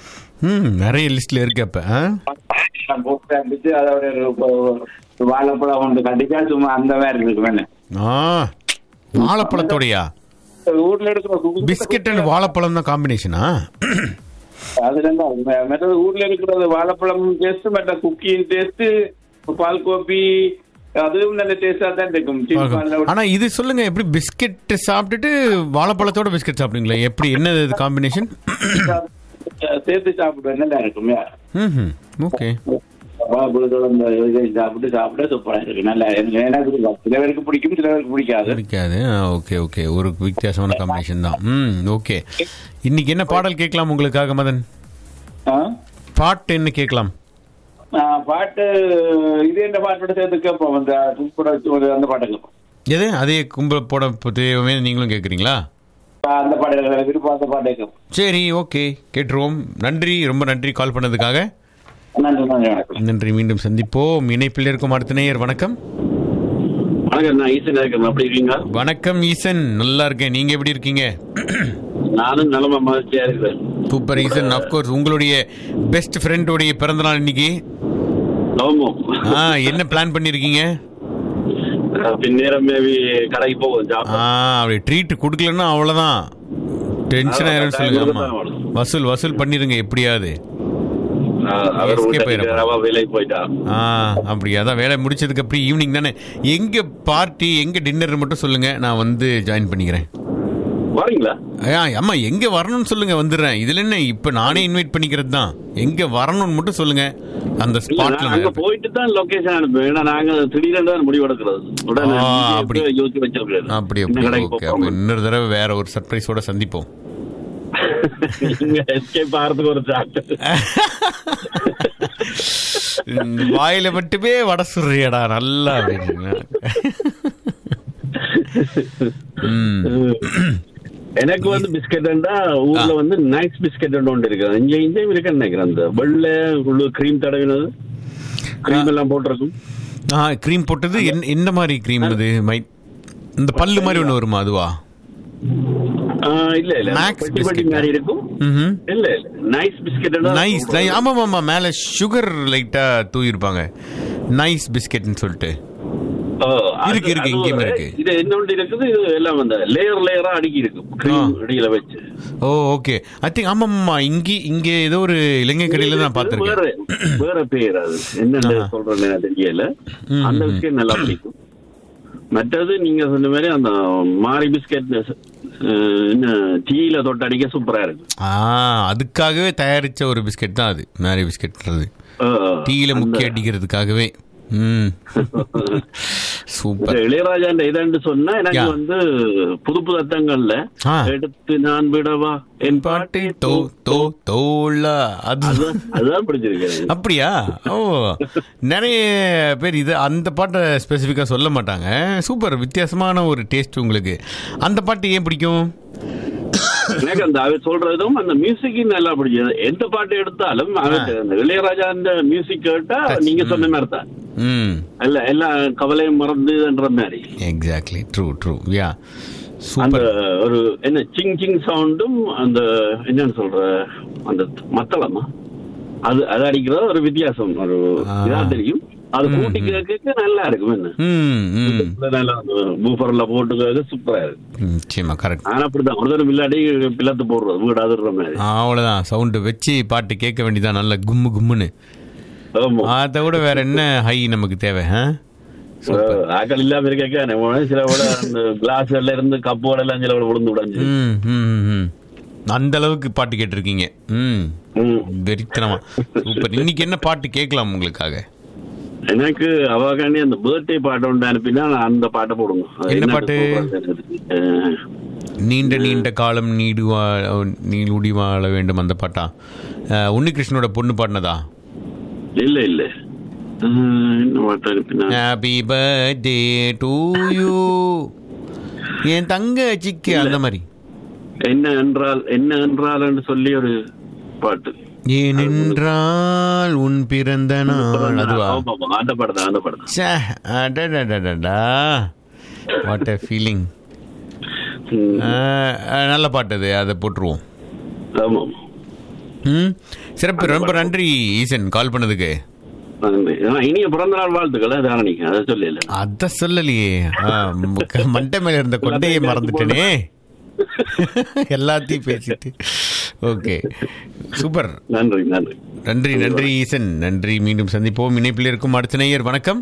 ம் நிறைய லிஸ்ட்ல இருக்கு அப்ப ஆ? நான் போட்டு இருந்துச்சு அதோட ஒரு ஒரு வாழைப்பழம் ஒன்று கண்டிப்பா சும்மா அந்த மாதிரி இருக்கு வேணும் ஆ வாழைப்பழத்தோடையா ஊர்ல இருக்கிற குக்கி- பிஸ்கெட் அண்ட் வாழைப்பழம் தான் காம்பினேஷனா அதுல இருந்து அது மெ- மற்றது ஊர்ல இருக்கிறது வாழைப்பழம் டேஸ்ட் மற்ற குக்கியின் டேஸ்ட் பால் கோப்பி அதுவும் நல்ல டேஸ்டா தான் இருக்கும் சீனி பால்ல ஆனா இது சொல்லுங்க எப்படி பிஸ்கெட் சாப்பிட்டுட்டு வாழைப்பழத்தோட பிஸ்கெட் சாப்பிடுங்களா எப்படி என்னது இது காம்பினேஷன் விட்டு சேர்த்து சாப்பிடுவேன் நல்லா இருக்கும் ம் ஓகே வாழைப்பழத்தோட இந்த இதை சாப்பிட்டு சாப்பிட சூப்பரா இருக்கு நல்லா எனக்கு எனக்கு பிடிக்கும். சில பேருக்கு பிடிக்கும் சில பேருக்கு பிடிக்காது பிடிக்காது ஓகே ஓகே ஒரு வித்தியாசமான காம்பினேஷன் தான் ம் ஓகே இன்னைக்கு என்ன பாடல் கேட்கலாம் உங்களுக்காக மதன் ஆ? பாட்டு என்ன கேட்கலாம் ஆ, பாட்டு இது என்ன பாட்டோட சேர்த்து கேட்போம் அந்த சூப்பரா ஒரு அந்த பாட்டை கேட்போம் எது அதே கும்பல போட தேவையே நீங்களும் கேட்குறீங்களா ஆ, அந்த பாட்டு விருப்பம் அந்த பாட்டை கேட்போம் சரி ஓகே கேட்டுருவோம் நன்றி ரொம்ப நன்றி கால் பண்ணதுக்காக நன்றி நன்றி வணக்கம் நன்றி மீண்டும் சந்திப்போம் இணைப்பில் இருக்கும் அடுத்த நேயர் வணக்கம் வணக்கம் நான் ஈசன் இருக்கேன் அப்படி இருக்கீங்க வணக்கம் ஈசன் நல்லா இருக்கேன் நீங்க எப்படி இருக்கீங்க நானும் நலமா மகிழ்ச்சியா இருக்கிறேன் சூப்பர் ஈசன் அப்கோர்ஸ் உங்களுடைய பெஸ்ட் ஃப்ரெண்டோடைய பிறந்த நாள் இன்னைக்கு நவமோ ஆ என்ன பிளான் பண்ணிருக்கீங்க பின்னேரம் மேபி கடைக்கு போகும் ஜாப் ஆ அப்படி ட்ரீட் கொடுக்கலன்னா அவ்வளவுதான் டென்ஷன் ஆயிரும்னு சொல்லுங்க ஆமா வசூல் வசூல் பண்ணிருங்க எப்படியாவது அஹ், அவர் Escape வீட்டை ஆயிட நிக்கிறார், அவ வேலைக்கு போயிட்டா ஆ அப்படி அதான் வேலை முடிச்சதுக்கு அப்புறம் ஈவினிங் தானே எங்க பார்ட்டி எங்க டின்னர் மட்டும் சொல்லுங்க நான் வந்து ஜாயின் பண்ணிக்கிறேன் வரீங்களா ஆ, அம்மா எங்க வரணும்னு சொல்லுங்க வந்துடுறேன் இதுல என்ன இப்ப நானே இன்வைட் பண்ணிக்கிறது தான் எங்க வரணும்னு மட்டும் சொல்லுங்க அந்த இல்ல, ஸ்பாட்ல நான் அங்க போயிட்டு தான் லொகேஷன் அனுப்புவேன் ஏன்னா நாங்க திடீர்னு தான் முடிவு எடுக்கிறது உடனே ஆ, இங்கே அப்படி. போய் யோசிச்சு வச்சிருக்காரு அப்படி இந்த அப்படி கடைக்கு ஓகே அப்ப போகாம. இன்னொரு தடவை வேற ஒரு சர்ப்ரைஸோட சந்திப்போம் இங்க எஸ்கேப் ஆகிறதுக்கு ஒரு சாட்டு இந்த வாயில மட்டுமே வடை சுடுறியடா நல்லா அப்படின்னு ம். எனக்கு வந்து பிஸ்கெட்னா ஊர்ல வந்து நைஸ் பிஸ்கெட் ஒன்று இருக்கு இங்க இங்கேயும் இருக்குன்னு நினைக்கிறேன் அந்த வெள்ளை உள்ள கிரீம் தடவினது கிரீம் எல்லாம் போட்டிருக்கும் ஆ க்ரீம் போட்டது என்ன என்ன மாதிரி க்ரீம் அது மை இந்த பல்லு மாதிரி ஒன்று வருமா அதுவா ஆ, இல்ல இல்ல Max பெட்டி பெட்டி biscuit. மாதிரி இருக்கும் ம் இல்ல இல்ல நைஸ் பிஸ்கெட் நைஸ் நைஸ் ஆமாம் ஆமாம் மேலே சுகர் லைட்டாக தூயிருப்பாங்க நைஸ் பிஸ்கெட்னு சொல்லிட்டு இருக்கு, இருக்கு, இங்கேயும் இருக்கு. இது என்ன ஒன்று இருக்குது இது எல்லாம் அந்த லேயர் லேயரா அடுக்கி இருக்கும் கிரீம் இடையில வச்சு ஓ ஓகே ஐ திங்க் ஆமாம் ஆமாம் இங்கே இங்கே ஏதோ ஒரு இலங்கை கடையில் தான் வேற பார்த்துருக்கேன் வேற பேர் அது என்னன்னு சொல்றேன்னு எனக்கு தெரியல ம், அந்த ம். பிஸ்கெட் நல்லா பிடிக்கும் மற்றது நீங்க சொன்ன மாதிரி அந்த மாரி பிஸ்கெட் என்ன டீல தொட்டு அடிக்க சூப்பரா இருக்கு ஆ அதுக்காகவே தயாரிச்ச ஒரு பிஸ்கெட் தான் அது மேரி பிஸ்கெட்ன்றது ஆ, டீயில அந்த- முக்கிய அடிக்கிறதுக்காகவே ம் இந்த சூப்பர் இளையராஜான்ற இதாண்டு சொன்னா எனக்கு யா. வந்து புது புது அர்த்தங்கள்ல ஆ. எடுத்து நான் விடவா என் பாட்டி தோ தோ தோலா அது அதுதான் அதுதான் பிடிச்சிருக்கேன் அப்படியா ஓ நிறைய பேர் இது அந்த பாட்டை ஸ்பெசிஃபிக்காக சொல்ல மாட்டாங்க சூப்பர் வித்தியாசமான ஒரு டேஸ்ட் உங்களுக்கு அந்த பாட்டு ஏன் பிடிக்கும் எனக்கு அந்த அவர் சொல்றதும் அந்த மியூசிக் நல்லா பிடிச்சது எந்த பாட்டு எடுத்தாலும் அவர் அந்த இளையராஜா அந்த மியூசிக் கேட்டா Touch. நீங்க சொன்ன மாதிரி தான் ம் இல்ல எல்லா கவலையும் மறந்துன்ற மாதிரி எக்ஸாக்ட்லி ட்ரூ ட்ரூ யா அந்த சூப்பர் ஒரு என்ன சிங் சிங் சவுண்டும் அந்த என்னன்னு சொல்ற அந்த மத்தளமா அது அது அடிக்கிறது ஒரு வித்தியாசம் ஒரு ஆ. இதா தெரியும் அது ம், கூட்டி ம். கேட்க நல்லா இருக்கும் என்ன ம் ம் நல்லா பூஃபர்ல போட்டு கேட்க சூப்பரா இருக்கு நிச்சயமா கரெக்ட் ஆனா அப்படிதான் ஒரு தடவை இல்லாட்டி பிளத்து போடுறது வீடு அதிர்ற மாதிரி அவ்வளோதான் சவுண்டு வச்சு பாட்டு கேட்க வேண்டியதான் நல்ல கும்மு கும்முன்னு ஆமா அதை விட வேற என்ன ஹை நமக்கு தேவை ஆ சூப்பர் ஆக்கள் இல்லாம இருக்க நம்ம சில விட அந்த கிளாஸ்ல இருந்து கப்போட எல்லாம் சில விட விழுந்து விடாஞ்சு ம் ம் ம், ம் அந்த அளவுக்கு பாட்டு கேட்டிருக்கீங்க ம் ம். வெறித்தனமா சூப்பர் இன்னைக்கு என்ன பாட்டு கேட்கலாம் உங்களுக்காக எனக்கு அவாகாண்டி அந்த பர்த்டே பாட்டு ஒன்று அனுப்பினா நான் அந்த பாட்டை போடுங்க அது என்ன என்னன்னு பாட்டு? சொல்றது எனக்கு. அஹ், நீண்ட நீண்ட காலம் நீடு வா- நீடுடி வாழ வேண்டும் அந்த பாட்டா அஹ், உன்னிகிருஷ்ணனோட பொண்ணு பாடினதா இல்ல இல்ல அஹ், என்ன பாட்டு அனுப்பினா ஹாப்பி பர்த்டே டு யூ என் தங்கச்சிக்கு அந்த மாதிரி என்ன என்றால் என்ன என்றால் என்று சொல்லி ஒரு பாட்டு ஏனென்றால் உன் பிறந்த நாள் அதுவா ஆமா, ஆமா, அந்த பாட்டு தான் அந்த பாட்டு தான் ச்சே, அடடடடடா வாட் எ ஃபீலிங் ம், நல்ல பாட்டு அது அதை போட்டுருவோம் ஆமா ஆமா. ம் சிறப்பு ரொம்ப நன்றி ஈசன் கால் பண்ணதுக்கு நன்றி. ஆனா, இனிய பிறந்த நாள் வாழ்த்துக்கள் தாரணிக்கு அதை சொல்லல அத சொல்லலையே ஆ, ம- மண்டை மேல இருந்த கொண்டையை மறந்துட்டேனே எல்லாத்தையும் பேசிட்டு ஓகே சூப்பர் நன்றி நன்றி நன்றி நன்றி ஈசன் நன்றி மீண்டும் சந்திப்போம் இணைப்பில் இருக்கும் அடுத்த நேயர் வணக்கம்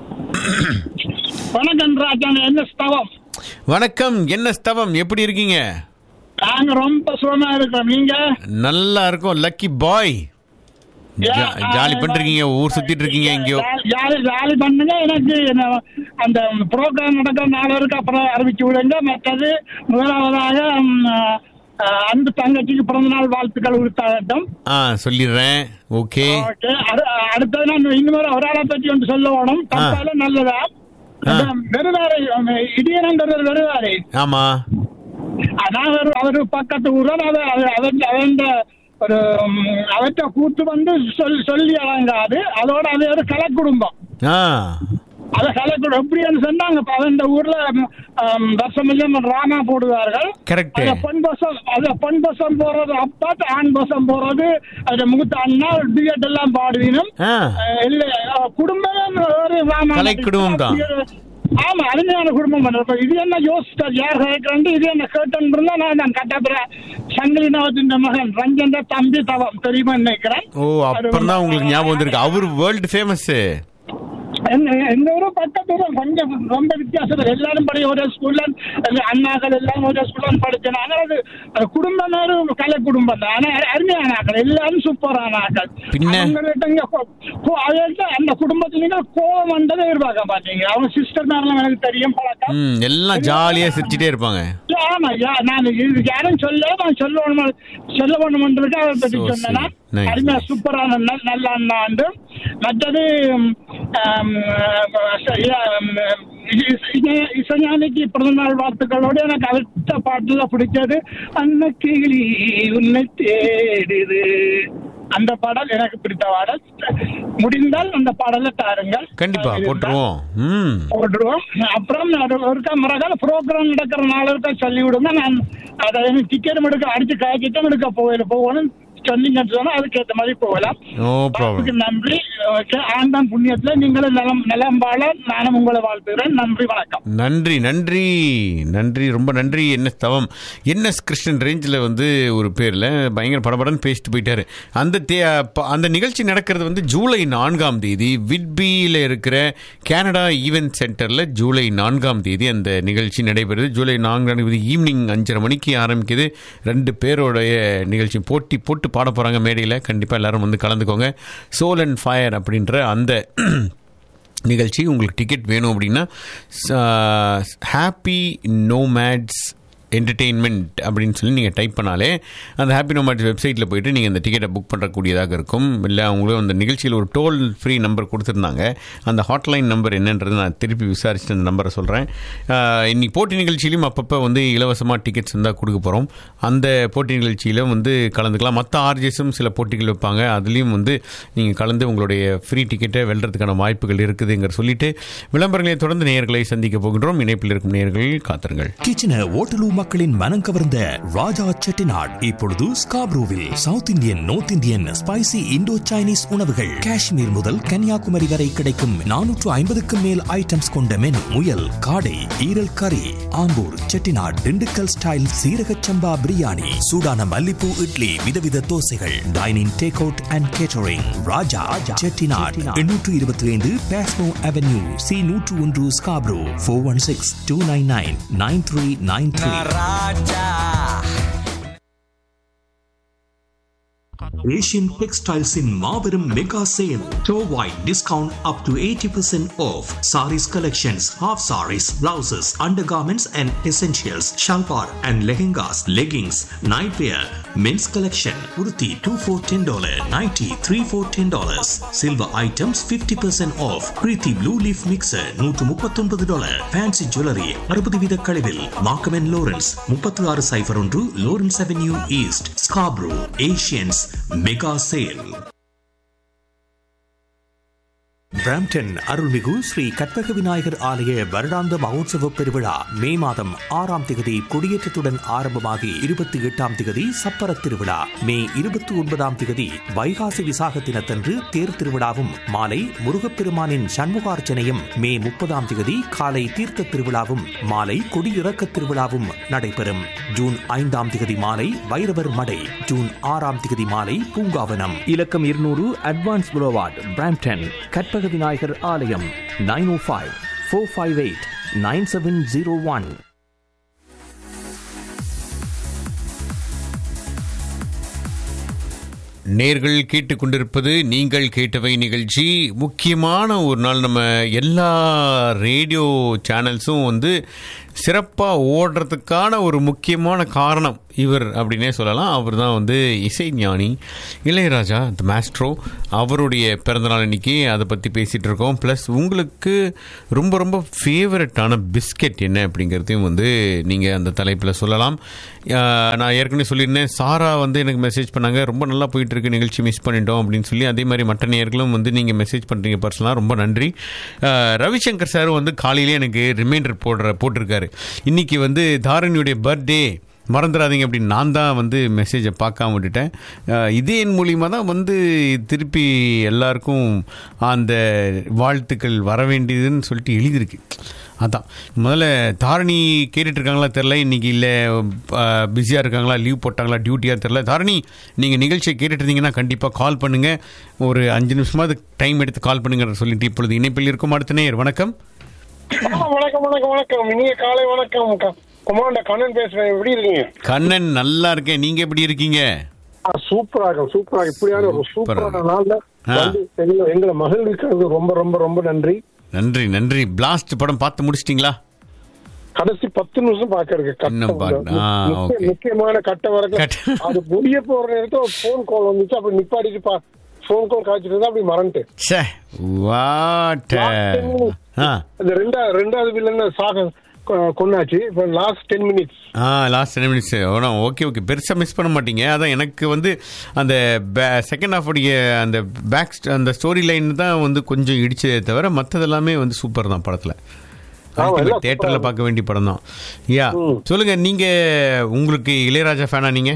வணக்கம் ராஜாங்க என்ன ஸ்தவம் வணக்கம் என்ன ஸ்தவம் எப்படி இருக்கீங்க நாங்க ரொம்ப சுகமா இருக்கோம் நீங்க நல்லா இருக்கும் லக்கி பாய் ஜாலி பண்ணிருக்கீங்க ஊர் சுத்திட்டு இருக்கீங்க எங்கேயோ ஜா- ஜாலி ஜாலி பண்ணுங்க எனக்கு என்ன, அந்த ப்ரோக்ராம் நடக்கிற நாளருக்கு அப்புறம் அறிவிச்சு விடுங்க மற்றது முதலாவதாக ம், அஹ், அன்பு தங்கச்சிக்கு பிறந்த நாள் வாழ்த்துக்கள் உறுத்தாகட்டும் ஆ சொல்லிடுறேன் ஓகே ஓகே அடு- அடுத்தது நான் இன்னும் ஒரு ஆளை பற்றி ஒன்று சொல்லணும் தப்பால நல்லதா ஆ. வெறுவாரை இடியனங்கிறது வெறுவாரை ஆமா நான் ஒரு அவர் பக்கத்து ஊரில் அவர் அவர் அவன் அவன் ஒரு ம், அவற்றை கூத்து வந்து சொல் சொல்லி அடங்காது அதோட அது ஒரு கலை குடும்பம் ஆ அதை கலை குடும்பம் எப்படின்னு சொன்னாங்க இப்ப அவன் ஊர்ல ம், வருஷம் இல்லம் ராமா போடுவார்கள் கரெக்ட் அத பெண் பசம் அத பெண் பசம் போறது அப்பா ஆண் பசம் போறது அது முகத்த அண்ணா டிஎட் எல்லாம் பாடுவீனும் ஆ அஹ் இல்ல அஹ் குடும்பமே ஒரு ராமா கலை குடும்பம் தான். அப்படி ஒரு- ஆமா அருமையான குடும்பம் பண்றப்ப இது என்ன யோசிச்சார் யார் கேட்கறேன் இது என்ன கேட்டேன் இருந்தா நான் நான் கட்டாப்புற சங்கிலி நவத்தின் மகன் ரஞ்சன் தம்பி தவம் தெரியுமா நினைக்கிறேன் ஓ அப்புறம் தான் உங்களுக்கு ஞாபகம் வந்திருக்கு அவர் வேர்ல்டு ஃபேமஸ் எங்க- எங்க ஊரு பக்கத்துல கொஞ்சம் ரொம்ப வித்தியாசம் எல்லாரும் படி ஒரே ஸ்கூல்ல எங்க அண்ணாக்கள் எல்லாம் ஒரே ஸ்கூல்ல படிச்சேன் ஆனா அது அது குடும்பம் ஒரு கலை குடும்பம் தான் ஆனா அரு- அருமையான ஆக்கள் எல்லாரும் சூப்பரான ஆக்கள் பின்ன? அவங்கள்ட்ட இங்க கோ- கோ- அவங்கள்ட்ட அந்த குடும்பத்துல கோவம் வந்ததை எதிர்பார்க்க மாட்டீங்க அவங்க சிஸ்டர் மேலாம் எனக்கு தெரியும் பழக்கம் ம் எல்லாம் ஜாலியா சிரிச்சிட்டே இருப்பாங்க ஆமா யா நான் இது யாரும் சொல்ல நான் சொல்லணும் சொல்ல வேணும்ன்றது அதை பற்றி So சொன்னேன்னா sweet. Nice, அருமையா nice. சூப்பரான நல்- நல்ல அண்ணா உண்டு மற்றது ம், ஆம், சரி, ஆம், இ- இசை- இசைஞானிக்கு பிறந்தநாள் வாழ்த்துக்களோடு எனக்கு அடுத்த பாட்டுல பிடிச்சது அன்ன கிளி உன்னை தேடுது அந்த பாடல் எனக்கு பிடித்த பாடல் முடிந்தால் அந்த பாடலை தாருங்கள் கண்டிப்பா போட்டுருவோம் ம் போட்டுருவோம் அப்புறம் அது ஒருக்கா மறக்கால ப்ரோக்ராம் நடக்கிற நாள் இருக்கா சொல்லி விடுங்க நான் அதை டிக்கெட் எடுக்க அடிச்சு காய்ச்சிட்டும் எடுக்க போகல போகணும் சொன்னீங்கன்னு சொன்னா அதுக்கேற்ற மாதிரி போகலாம் நோ ப்ராப்ளம் அதுக்கு நன்றி ஓகே ஆண்டான் புண்ணியத்துல நீங்களும் நலம் நலம் வாழ நானும் உங்களை வாழ்த்துகிறேன் நன்றி வணக்கம் நன்றி நன்றி நன்றி ரொம்ப நன்றி என்எஸ் தவம் என்எஸ் கிருஷ்ணன் ரேஞ்சில் வந்து ஒரு பேரில் பயங்கர படபடன்னு பேசிட்டு போயிட்டாரு அந்த தே ப- அந்த நிகழ்ச்சி நடக்கிறது வந்து ஜூலை நான்காம் தேதி விட்பியில் இருக்கிற கனடா ஈவென்ட் சென்டரில் ஜூலை நான்காம் தேதி அந்த நிகழ்ச்சி நடைபெறுது ஜூலை நான்காம் தேதி ஈவினிங் அஞ்சரை மணிக்கு ஆரம்பிக்குது ரெண்டு பேரோடைய நிகழ்ச்சி போட்டி போட்டு பாட போகிறாங்க மேடையில் கண்டிப்பாக எல்லாரும் வந்து கலந்துக்கோங்க சோல் அண்ட் ஃபயர் அப்படின்ற அந்த நிகழ்ச்சி உங்களுக்கு டிக்கெட் வேணும் அப்படின்னா ஹாப்பி நோமேட்ஸ் என்டர்டெயின்மெண்ட் அப்படின்னு சொல்லி நீங்கள் டைப் பண்ணாலே அந்த ஹாப்பி நோமேட்ஸ் வெப்சைட்டில் போயிட்டு நீங்கள் அந்த டிக்கெட்டை புக் பண்ணுறக்கூடியதாக இருக்கும் இல்லை அவங்களும் அந்த நிகழ்ச்சியில் ஒரு டோல் ஃப்ரீ நம்பர் கொடுத்துருந்தாங்க அந்த ஹாட்லைன் நம்பர் என்னன்றது நான் திருப்பி விசாரிச்சுட்டு அந்த நம்பரை சொல்கிறேன் இன்னைக்கு போட்டி நிகழ்ச்சியிலையும் அப்பப்போ வந்து இலவசமாக டிக்கெட்ஸ் இருந்தால் கொடுக்க போகிறோம் அந்த போட்டி நிகழ்ச்சியிலும் வந்து கலந்துக்கலாம் மற்ற ஆர்ஜிஎஸும் சில போட்டிகள் வைப்பாங்க அதுலேயும் வந்து நீங்கள் கலந்து உங்களுடைய ஃப்ரீ டிக்கெட்டை வெல்றதுக்கான வாய்ப்புகள் இருக்குதுங்கிற சொல்லிட்டு விளம்பரங்களை தொடர்ந்து நேயர்களை சந்திக்க போகின்றோம் இணைப்பில் இருக்கும் நேயர்கள் காத்திருங்கள் கிச்சன ஓட்டலூ மக்களின் மனம் கவர்ந்த ராஜா செட்டிநாட் இப்பொழுது ஸ்காப்ரூவில் south Indian north Indian spicy Indo Chinese உணவுகள் காஷ்மீர் முதல் கன்னியாகுமரி வரை கிடைக்கும் நானூற்று ஐம்பதுக்கும் மேல் ஐட்டம்ஸ் கொண்ட மெனு முயல் காடை ஈரல் கறி ஆம்பூர் செட்டிநாட் திண்டுக்கல் ஸ்டைல் சீரக சம்பா பிரியாணி சூடான மல்லிப்பூ இட்லி விதவித தோசைகள் dining take out and catering Raja Chettinad எண்ணூற்று இருபத்தி ஐந்து பேஸ்மோ அவென்யூ சி நூற்று ஒன்று Scarborough four one six two nine nine nine three nine three Asian Textiles in Marverum Mega Sale. Store-wide discount up to 80% off. Saris collections, half saris, blouses, undergarments and essentials, shalwar and lehengas, leggings, nightwear, men's collection, kurti 2 for $10, nighty 3 for $10. Silver items 50% off. Preeti Blue Leaf Mixer 139 dollar. Fancy Jewelry 60 வீத கழிவில். Markham and Lawrence 36 சைபர் ஒன்று Lawrence Avenue East, Scarborough, Asians mega sale Brampton அருள்மிகு ஸ்ரீ கற்பக விநாயகர் ஆலய வருடாந்த மகோத்சவ பெருவிழா மே மாதம் ஆறாம் திகதி கொடியேற்றத்துடன் ஆரம்பமாகி இருபத்தி எட்டாம் திகதி சப்பர திருவிழா மே இருபத்தி ஒன்பதாம் திகதி வைகாசி விசாக தினத்தன்று தேர் திருவிழாவும் மாலை முருகப்பெருமானின் சண்முகார்ச்சனையும் மே முப்பதாம் திகதி காலை தீர்த்த திருவிழாவும் மாலை கொடியிறக்க திருவிழாவும் நடைபெறும் ஜூன் ஐந்தாம் திகதி மாலை வைரவர் மடை ஜூன் ஆறாம் திகதி மாலை பூங்காவனம் இலக்கம் இருநூறு அட்வான்ஸ் புரோவாட் பிராம்டன் கற்பக விநாயகர் ஆலயம் nine o five four five eight nine seven zero one நேர்கள் கேட்டுக்கொண்டிருப்பது நீங்கள் கேட்டவை நிகழ்ச்சி முக்கியமான ஒரு நாள் நம்ம எல்லா ரேடியோ சேனல்ஸும் வந்து சிறப்பாக ஓடுறதுக்கான ஒரு முக்கியமான காரணம் இவர் அப்படின்னே சொல்லலாம் அவர் தான் வந்து இசைஞானி இளையராஜா த மாஸ்ட்ரோ அவருடைய பிறந்தநாள் இன்னைக்கு அதை பற்றி பேசிகிட்டு இருக்கோம் ப்ளஸ் உங்களுக்கு ரொம்ப ரொம்ப ஃபேவரட்டான பிஸ்கெட் என்ன அப்படிங்கிறதையும் வந்து நீங்கள் அந்த தலைப்பில் சொல்லலாம் ஆஹ் நான் ஏற்கனவே சொல்லியிருந்தேன் சாரா வந்து எனக்கு மெசேஜ் பண்ணாங்க ரொம்ப நல்லா போயிட்டு இருக்கு நிகழ்ச்சி மிஸ் பண்ணிட்டோம் அப்படின்னு சொல்லி அதே மாதிரி மற்ற நேர்களும் வந்து நீங்கள் மெசேஜ் பண்ணுறீங்க பர்சனலாக ரொம்ப நன்றி ஆஹ் ரவிசங்கர் சார் வந்து காலையிலே எனக்கு ரிமைண்டர் போடுற போட்டிருக்காரு இன்னைக்கு வந்து தாரணியுடைய பர்த்டே மறந்துடாதீங்க அப்படின்னு நான் தான் வந்து மெசேஜை பார்க்காம விட்டுட்டேன் அஹ், இதே என் மூலியமாக தான் வந்து திருப்பி எல்லாருக்கும் அந்த வாழ்த்துக்கள் வர வேண்டியதுன்னு சொல்லிட்டு எழுதியிருக்கு அதான் முதல்ல தாரணி கேட்டுட்டு இருக்காங்களா தெரில இன்னைக்கு இல்லை பிஸியாக இருக்காங்களா லீவ் போட்டாங்களா டியூட்டியாக தெரில தாரணி நீங்கள் நிகழ்ச்சியை கேட்டுட்டு இருந்தீங்கன்னா கண்டிப்பாக கால் பண்ணுங்கள் ஒரு அஞ்சு நிமிஷமாவது டைம் எடுத்து கால் பண்ணுங்க சொல்லிட்டு இப்பொழுது இணைப்பில் இருக்கும் அடுத்த நேயர் வணக்கம் ஆ, வணக்கம் வணக்கம் வணக்கம் இனிய காலை வணக்கம் க- கொமாண்டர் கண்ணன் பேசுறேன் எப்படி இருக்கீங்க கண்ணன் நல்லா இருக்கேன் நீங்கள் எப்படி இருக்கீங்க ஆ, சூப்பரா இருக்கும் சூப்பரா இப்படியான ஒரு சூப்பரா. சூப்பரான நாள்ல ஆ. வந்து எங்களை எங்களை மகிழ்விக்கிறது ரொம்ப ரொம்ப ரொம்ப நன்றி நன்றி நன்றி பிளாஸ்ட் படம் பார்த்து முடிச்சிட்டிங்களா கடைசி பத்து நிமிஷம் பாக்க இருக்கு கட்டம் இன்னும் பாக்க- ஆ, முக்கிய- okay. முக்கியமான கட்டம் வரைக்கும் கட்டம். அது முடிய போற நேரத்துல ஒரு போன் கால் வந்துச்சு அப்படி நிப்பாடிட்டு பா போன் கால் காய்ச்சிட்டு இருந்தா அப்படி மறந்துட்டு ச்சே வாட் ஆ அந்த ரெண்டா ரெண்டாவது வில்லன் சாக கொ- கொன்னாச்சு இப்ப லாஸ்ட் டென் மினிட்ஸ் ஆ last ten minutes okay okay பெருசாக மிஸ் பண்ண மாட்டீங்க அதான் எனக்கு வந்து அந்த செகண்ட் ஹாஃப் உடைய அந்த பேக் அந்த ஸ்டோரி லைன் தான் வந்து கொஞ்சம் இடிச்சதே தவிர மற்றது எல்லாமே வந்து சூப்பர் தான் படத்தில் எல்லாம் தேட்டரில் super. பார்க்க வேண்டிய படம் தான் யா ம். சொல்லுங்க நீங்க உங்களுக்கு இளையராஜா ஃபேனா நீங்க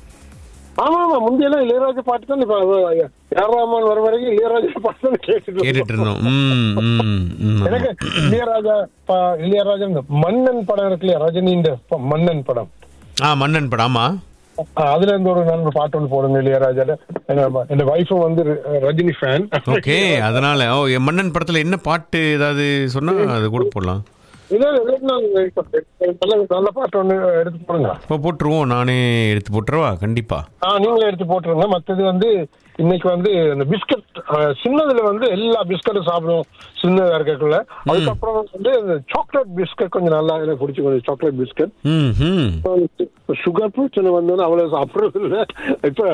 ஆமா ஆமா முந்தையெல்லாம் இளையராஜா பாட்டு தான் இப்ப ஏஆர் ரஹ்மான் வர வரைக்கும் இளையராஜா பாட்டு தான் கேட்டுட்டு கேட்டுட்டு இருந்தோம் ம் ம் ம் எனக்கு இளையராஜா பா- இளையராஜா இந்த மன்னன் படம் இருக்கு இல்லையா ரஜினியின் ப- மன்னன் படம் ஆ மன்னன் படம் ஆமா ஆ, அதுல இருந்து ஒரு நல்ல பாட்டு ஒன்று போடுங்க இளையராஜா என் வைஃபும் வந்து ர- ரஜினி ஃபேன் ஓகே அதனால ஓ என் மன்னன் படத்துல என்ன பாட்டு ஏதாவது சொன்னா அது கூட போடலாம் இல்ல இல்ல, இல்ல, இல்ல, இப்ப நல்ல நல்ல பாட்டு ஒன்று எடுத்து போடுங்க இப்போ போட்டுருவோம் நானே எடுத்து போட்டுருவா கண்டிப்பா ஆ நீங்களே எடுத்து போட்டுருங்க மத்தது வந்து இன்னைக்கு வந்து இந்த பிஸ்கட் சின்னதுல வந்து எல்லா பிஸ்கட்டும் சாப்பிடுவோம் சின்னதா இருக்கக்குள்ள அதுக்கப்புறம் வந்து இந்த சாக்லேட் பிஸ்கட் கொஞ்சம் நல்லா எனக்கு பிடிச்சி கொஞ்சம் சாக்லேட் பிஸ்கட் ம் ம் சுகர் பிரச்சனை வந்தோன்னு அவ்வளவு சாப்பிடுறது இல்ல இப்ப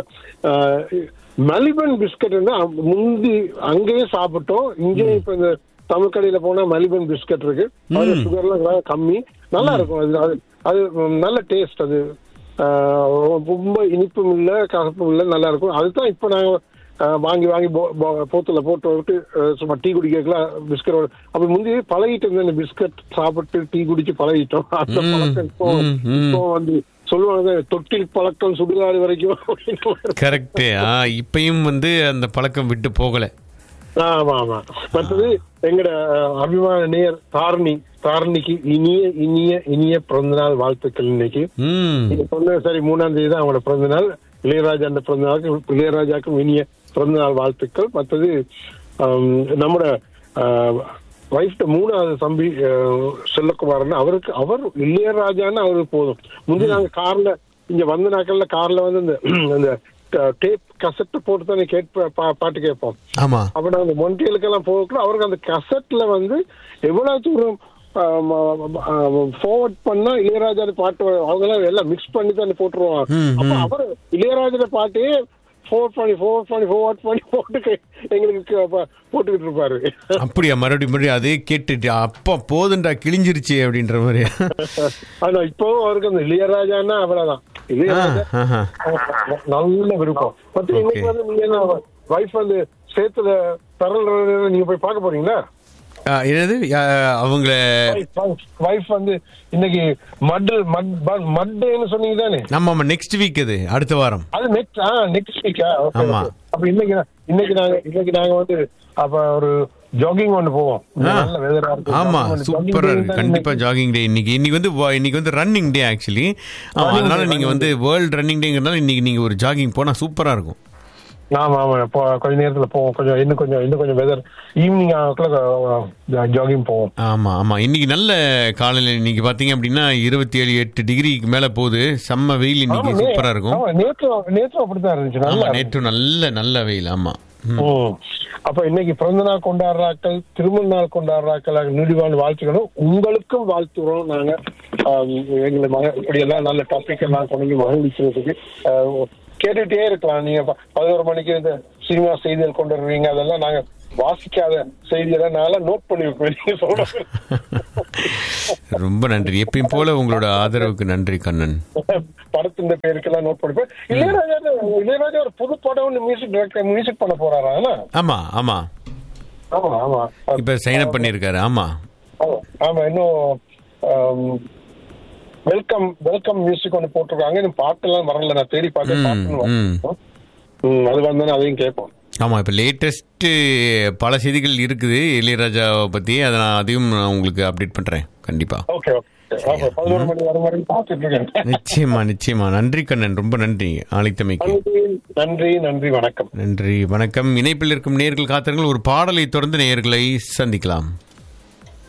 மலிபன் பிஸ்கட் முந்தி அங்கேயே சாப்பிட்டோம் இங்கேயும் இப்ப இந்த தமிழ் கடையில போனா மலிபன் பிஸ்கட் இருக்கு அது சுகர்லாம் கம்மி நல்லா இருக்கும் அது அது அது நல்ல டேஸ்ட் அது ஆஹ் ரொம்ப இனிப்பும் இல்ல கசப்பும் இல்ல நல்லா இருக்கும் அதுதான் இப்ப நாங்க ஆஹ் வாங்கி வாங்கி போ- போ- போத்துல போட்டு விட்டு ஆஹ் சும்மா டீ குடிக்கலாம் பிஸ்கட் அப்படி முந்தி பழகிட்டு இருந்தேன் இந்த பிஸ்கட் சாப்பிட்டு டீ குடிச்சு பழகிட்டோம் அந்த ம், பழக்கம் இப்போ ம், ம். இப்போ வந்து சொல்லுவாங்க தொட்டில் பழக்கம் சுடுகாடு வரைக்கும் அப்படின்னு. கரெக்டு ஆ இப்பயும் வந்து அந்த பழக்கம் விட்டு போகல ஆமா ஆமா மற்றது எங்கட அஹ், அபிமான நேர் தாரணி தாரணிக்கு இனிய இனிய இனிய பிறந்தநாள் வாழ்த்துக்கள் இன்னைக்கு ம் நீங்க சொன்ன சரி மூணாம் தேதி தான் அவங்களோட பிறந்தநாள் இளையராஜா அந்த பிறந்தநாளுக்கு இளையராஜாக்கும் இனிய பிறந்தநாள் வாழ்த்துக்கள் மற்றது ஆம், நம்மட வைஃப்ட மூணாவது தம்பி அஹ், செல்லக்குமாரன் அவருக்கு அவர் இளையராஜான்னு அவருக்கு போதும் முந்தைய நாங்க கார்ல இங்க வந்த நாட்கள்ல கார்ல வந்து இந்த அந்த டேப் கசட்டு போட்டு தானே கேட்ப பா- பாட்டு கேட்போம் ஆமா அப்ப நான் அந்த மொன்டியலுக்கெல்லாம் போகக்குள்ள அவருக்கு அந்த கசட்ல வந்து எவ்வளவு தூரம் ஃபார்வர்ட் பண்ணா இளையராஜா பாட்டு அவங்க எல்லாம் எல்லாம் மிக்ஸ் பண்ணி தான் போட்டுருவாங்க ம், அப்ப அவர் இளையராஜா பாட்டையே ஃபோர் பண்ணி ஃபோர் பண்ணி ஃபோர்வர்ட் பண்ணி போட்டு எங்களுக்கு அப்ப போட்டுக்கிட்டு இருப்பாரு அப்படியா மறுபடியும் மறுபடியும் அதே கேட்டுட்டு அப்பா போதுண்டா கிழிஞ்சிருச்சு அப்படின்ற மாதிரி ஆனா இப்போ அவருக்கு அந்த இளையராஜான்னா அவ்வளவுதான் ஆ, இளையராஜா ஆஹா. நல்ல விருப்பம் மத்த இன்னைக்கு வந்து நீங்க என்ன வைஃப் வந்து சேத்துல தரல் நீங்க போய் பார்க்க போறீங்களா ஆ, என்னது ஆ, அவங்கள வைஃப் வந்து இன்னைக்கு மட் மட் மட்டேன்னு சொன்னீங்க தானே நம்ம ஆமா நெக்ஸ்ட் வீக் அது அடுத்த வாரம் அது நெக்ஸ்ட் ஆ நெக்ஸ்ட் வீக்கா ஆமா. அப்ப இன்னைக்கு நான்- இன்னைக்கு நாங்க இன்னைக்கு நாங்க வந்து அப்ப ஒரு ஜாகிங் ஒன்று போவோம் ஆ. நல்ல வெதரா இருக்கு ஆமா jogging சூப்பரா day இருக்கு தான் கண்டிப்பா இன்னைக்கு. ஜாகிங் டே இன்னைக்கு இன்னைக்கு வந்து வ- இன்னைக்கு வந்து ரன்னிங் டே ஆக்சுவலி அதனால day, நீங்க வந்து வேர்ல்ட் ரன்னிங் டேங்கிறதுனால இன்னைக்கு நீங்க ஒரு ஜாகிங் போனா சூப்பரா இருக்கும் ஆமா ஆமா இப்போ கொஞ்ச நேரத்துல போவோம் கொஞ்சம் இன்னும் கொஞ்சம் இன்னும் கொஞ்சம் வெதர் ஈவினிங் ஜாகிங் போவோம் ஆமா ஆமா இன்னைக்கு நல்ல காலையில இன்னைக்கு பாத்தீங்க அப்படின்னா இருபத்தி ஏழு எட்டு டிகிரிக்கு மேல போகுது செம்ம வெயில் இன்னைக்கு ஆமா, நே- சூப்பரா இருக்கும் ஆமா, நேற்று நேற்று அப்படித்தான் இருந்துச்சு ஆமா நல்லா இருந்துச்சு. நேற்று நல்ல நல்ல வெயில் ஆமா ம். ம். அப்ப இன்னைக்கு பிறந்த நாள் கொண்டாடுறாக்கள் திருமண நாள் கொண்டாடுறாக்கள் நீடிவான வாழ்த்துக்களும் உங்களுக்கும் வாழ்த்துறோம் நாங்க ஆம், எங்களை மக இப்படி எல்லாம் நல்ல டாபிக் எல்லாம் கொண்டு வந்து மகிழ்ச்சிக்கிறதுக்கு ஆஹ், கேட்டுட்டே இருக்கலாம் நீங்க ப- பதினோரு மணிக்கு இந்த சினிமா செய்திகள் கொண்டு வருவீங்க அதெல்லாம் நாங்க வாசிக்காத செய்தியெல்லாம் நான் நோட் பண்ணி வைப்பேன் நீங்க சொல்றது ரொம்ப நன்றி எப்பயும் போல உங்களோட ஆதரவுக்கு நன்றி கண்ணன் படத்தின் பேருக்கெல்லாம் நோட் பண்ணிப்பேன் இளையராஜா இளையராஜா ஒரு புது படம் மியூசிக் டைரக்டர் மியூசிக் பண்ண போறாரா ஆனா? ஆமா ஆமா ஆமா ஆமா இப்ப சைன் அப் பண்ணிருக்காரு ஆமா ஆமா, ஆமா இன்னும் ஆம், வெல்கம் வெல்கம் மியூசிக் ஒன்று போட்டிருக்காங்க இன்னும் பாட்டெல்லாம் வரல நான் தேடி பார்க்க ம், பாட்டுன்னு ம். வரணும். ம், அது வந்தோன்னு அதையும் கேட்போம் ஆமாம் இப்போ லேட்டஸ்ட்டு பல செய்திகள் இருக்குது இளையராஜாவை பற்றி அதை நான் அதையும் நான் உங்களுக்கு அப்டேட் பண்ணுறேன் கண்டிப்பாக ஓகே ஓகே ஓகே பதினோரு மணி வர வரைக்கும் பார்த்துட்டு இருக்கேன் நிச்சயமா நிச்சயமா நன்றி கண்ணன் ரொம்ப நன்றி அழைத்தமைக்கு நன்றி நன்றி நன்றி வணக்கம் நன்றி வணக்கம் இணைப்பில் இருக்கும் நேர்கள் காத்திருங்கள் ஒரு பாடலை தொடர்ந்து நேயர்களை சந்திக்கலாம்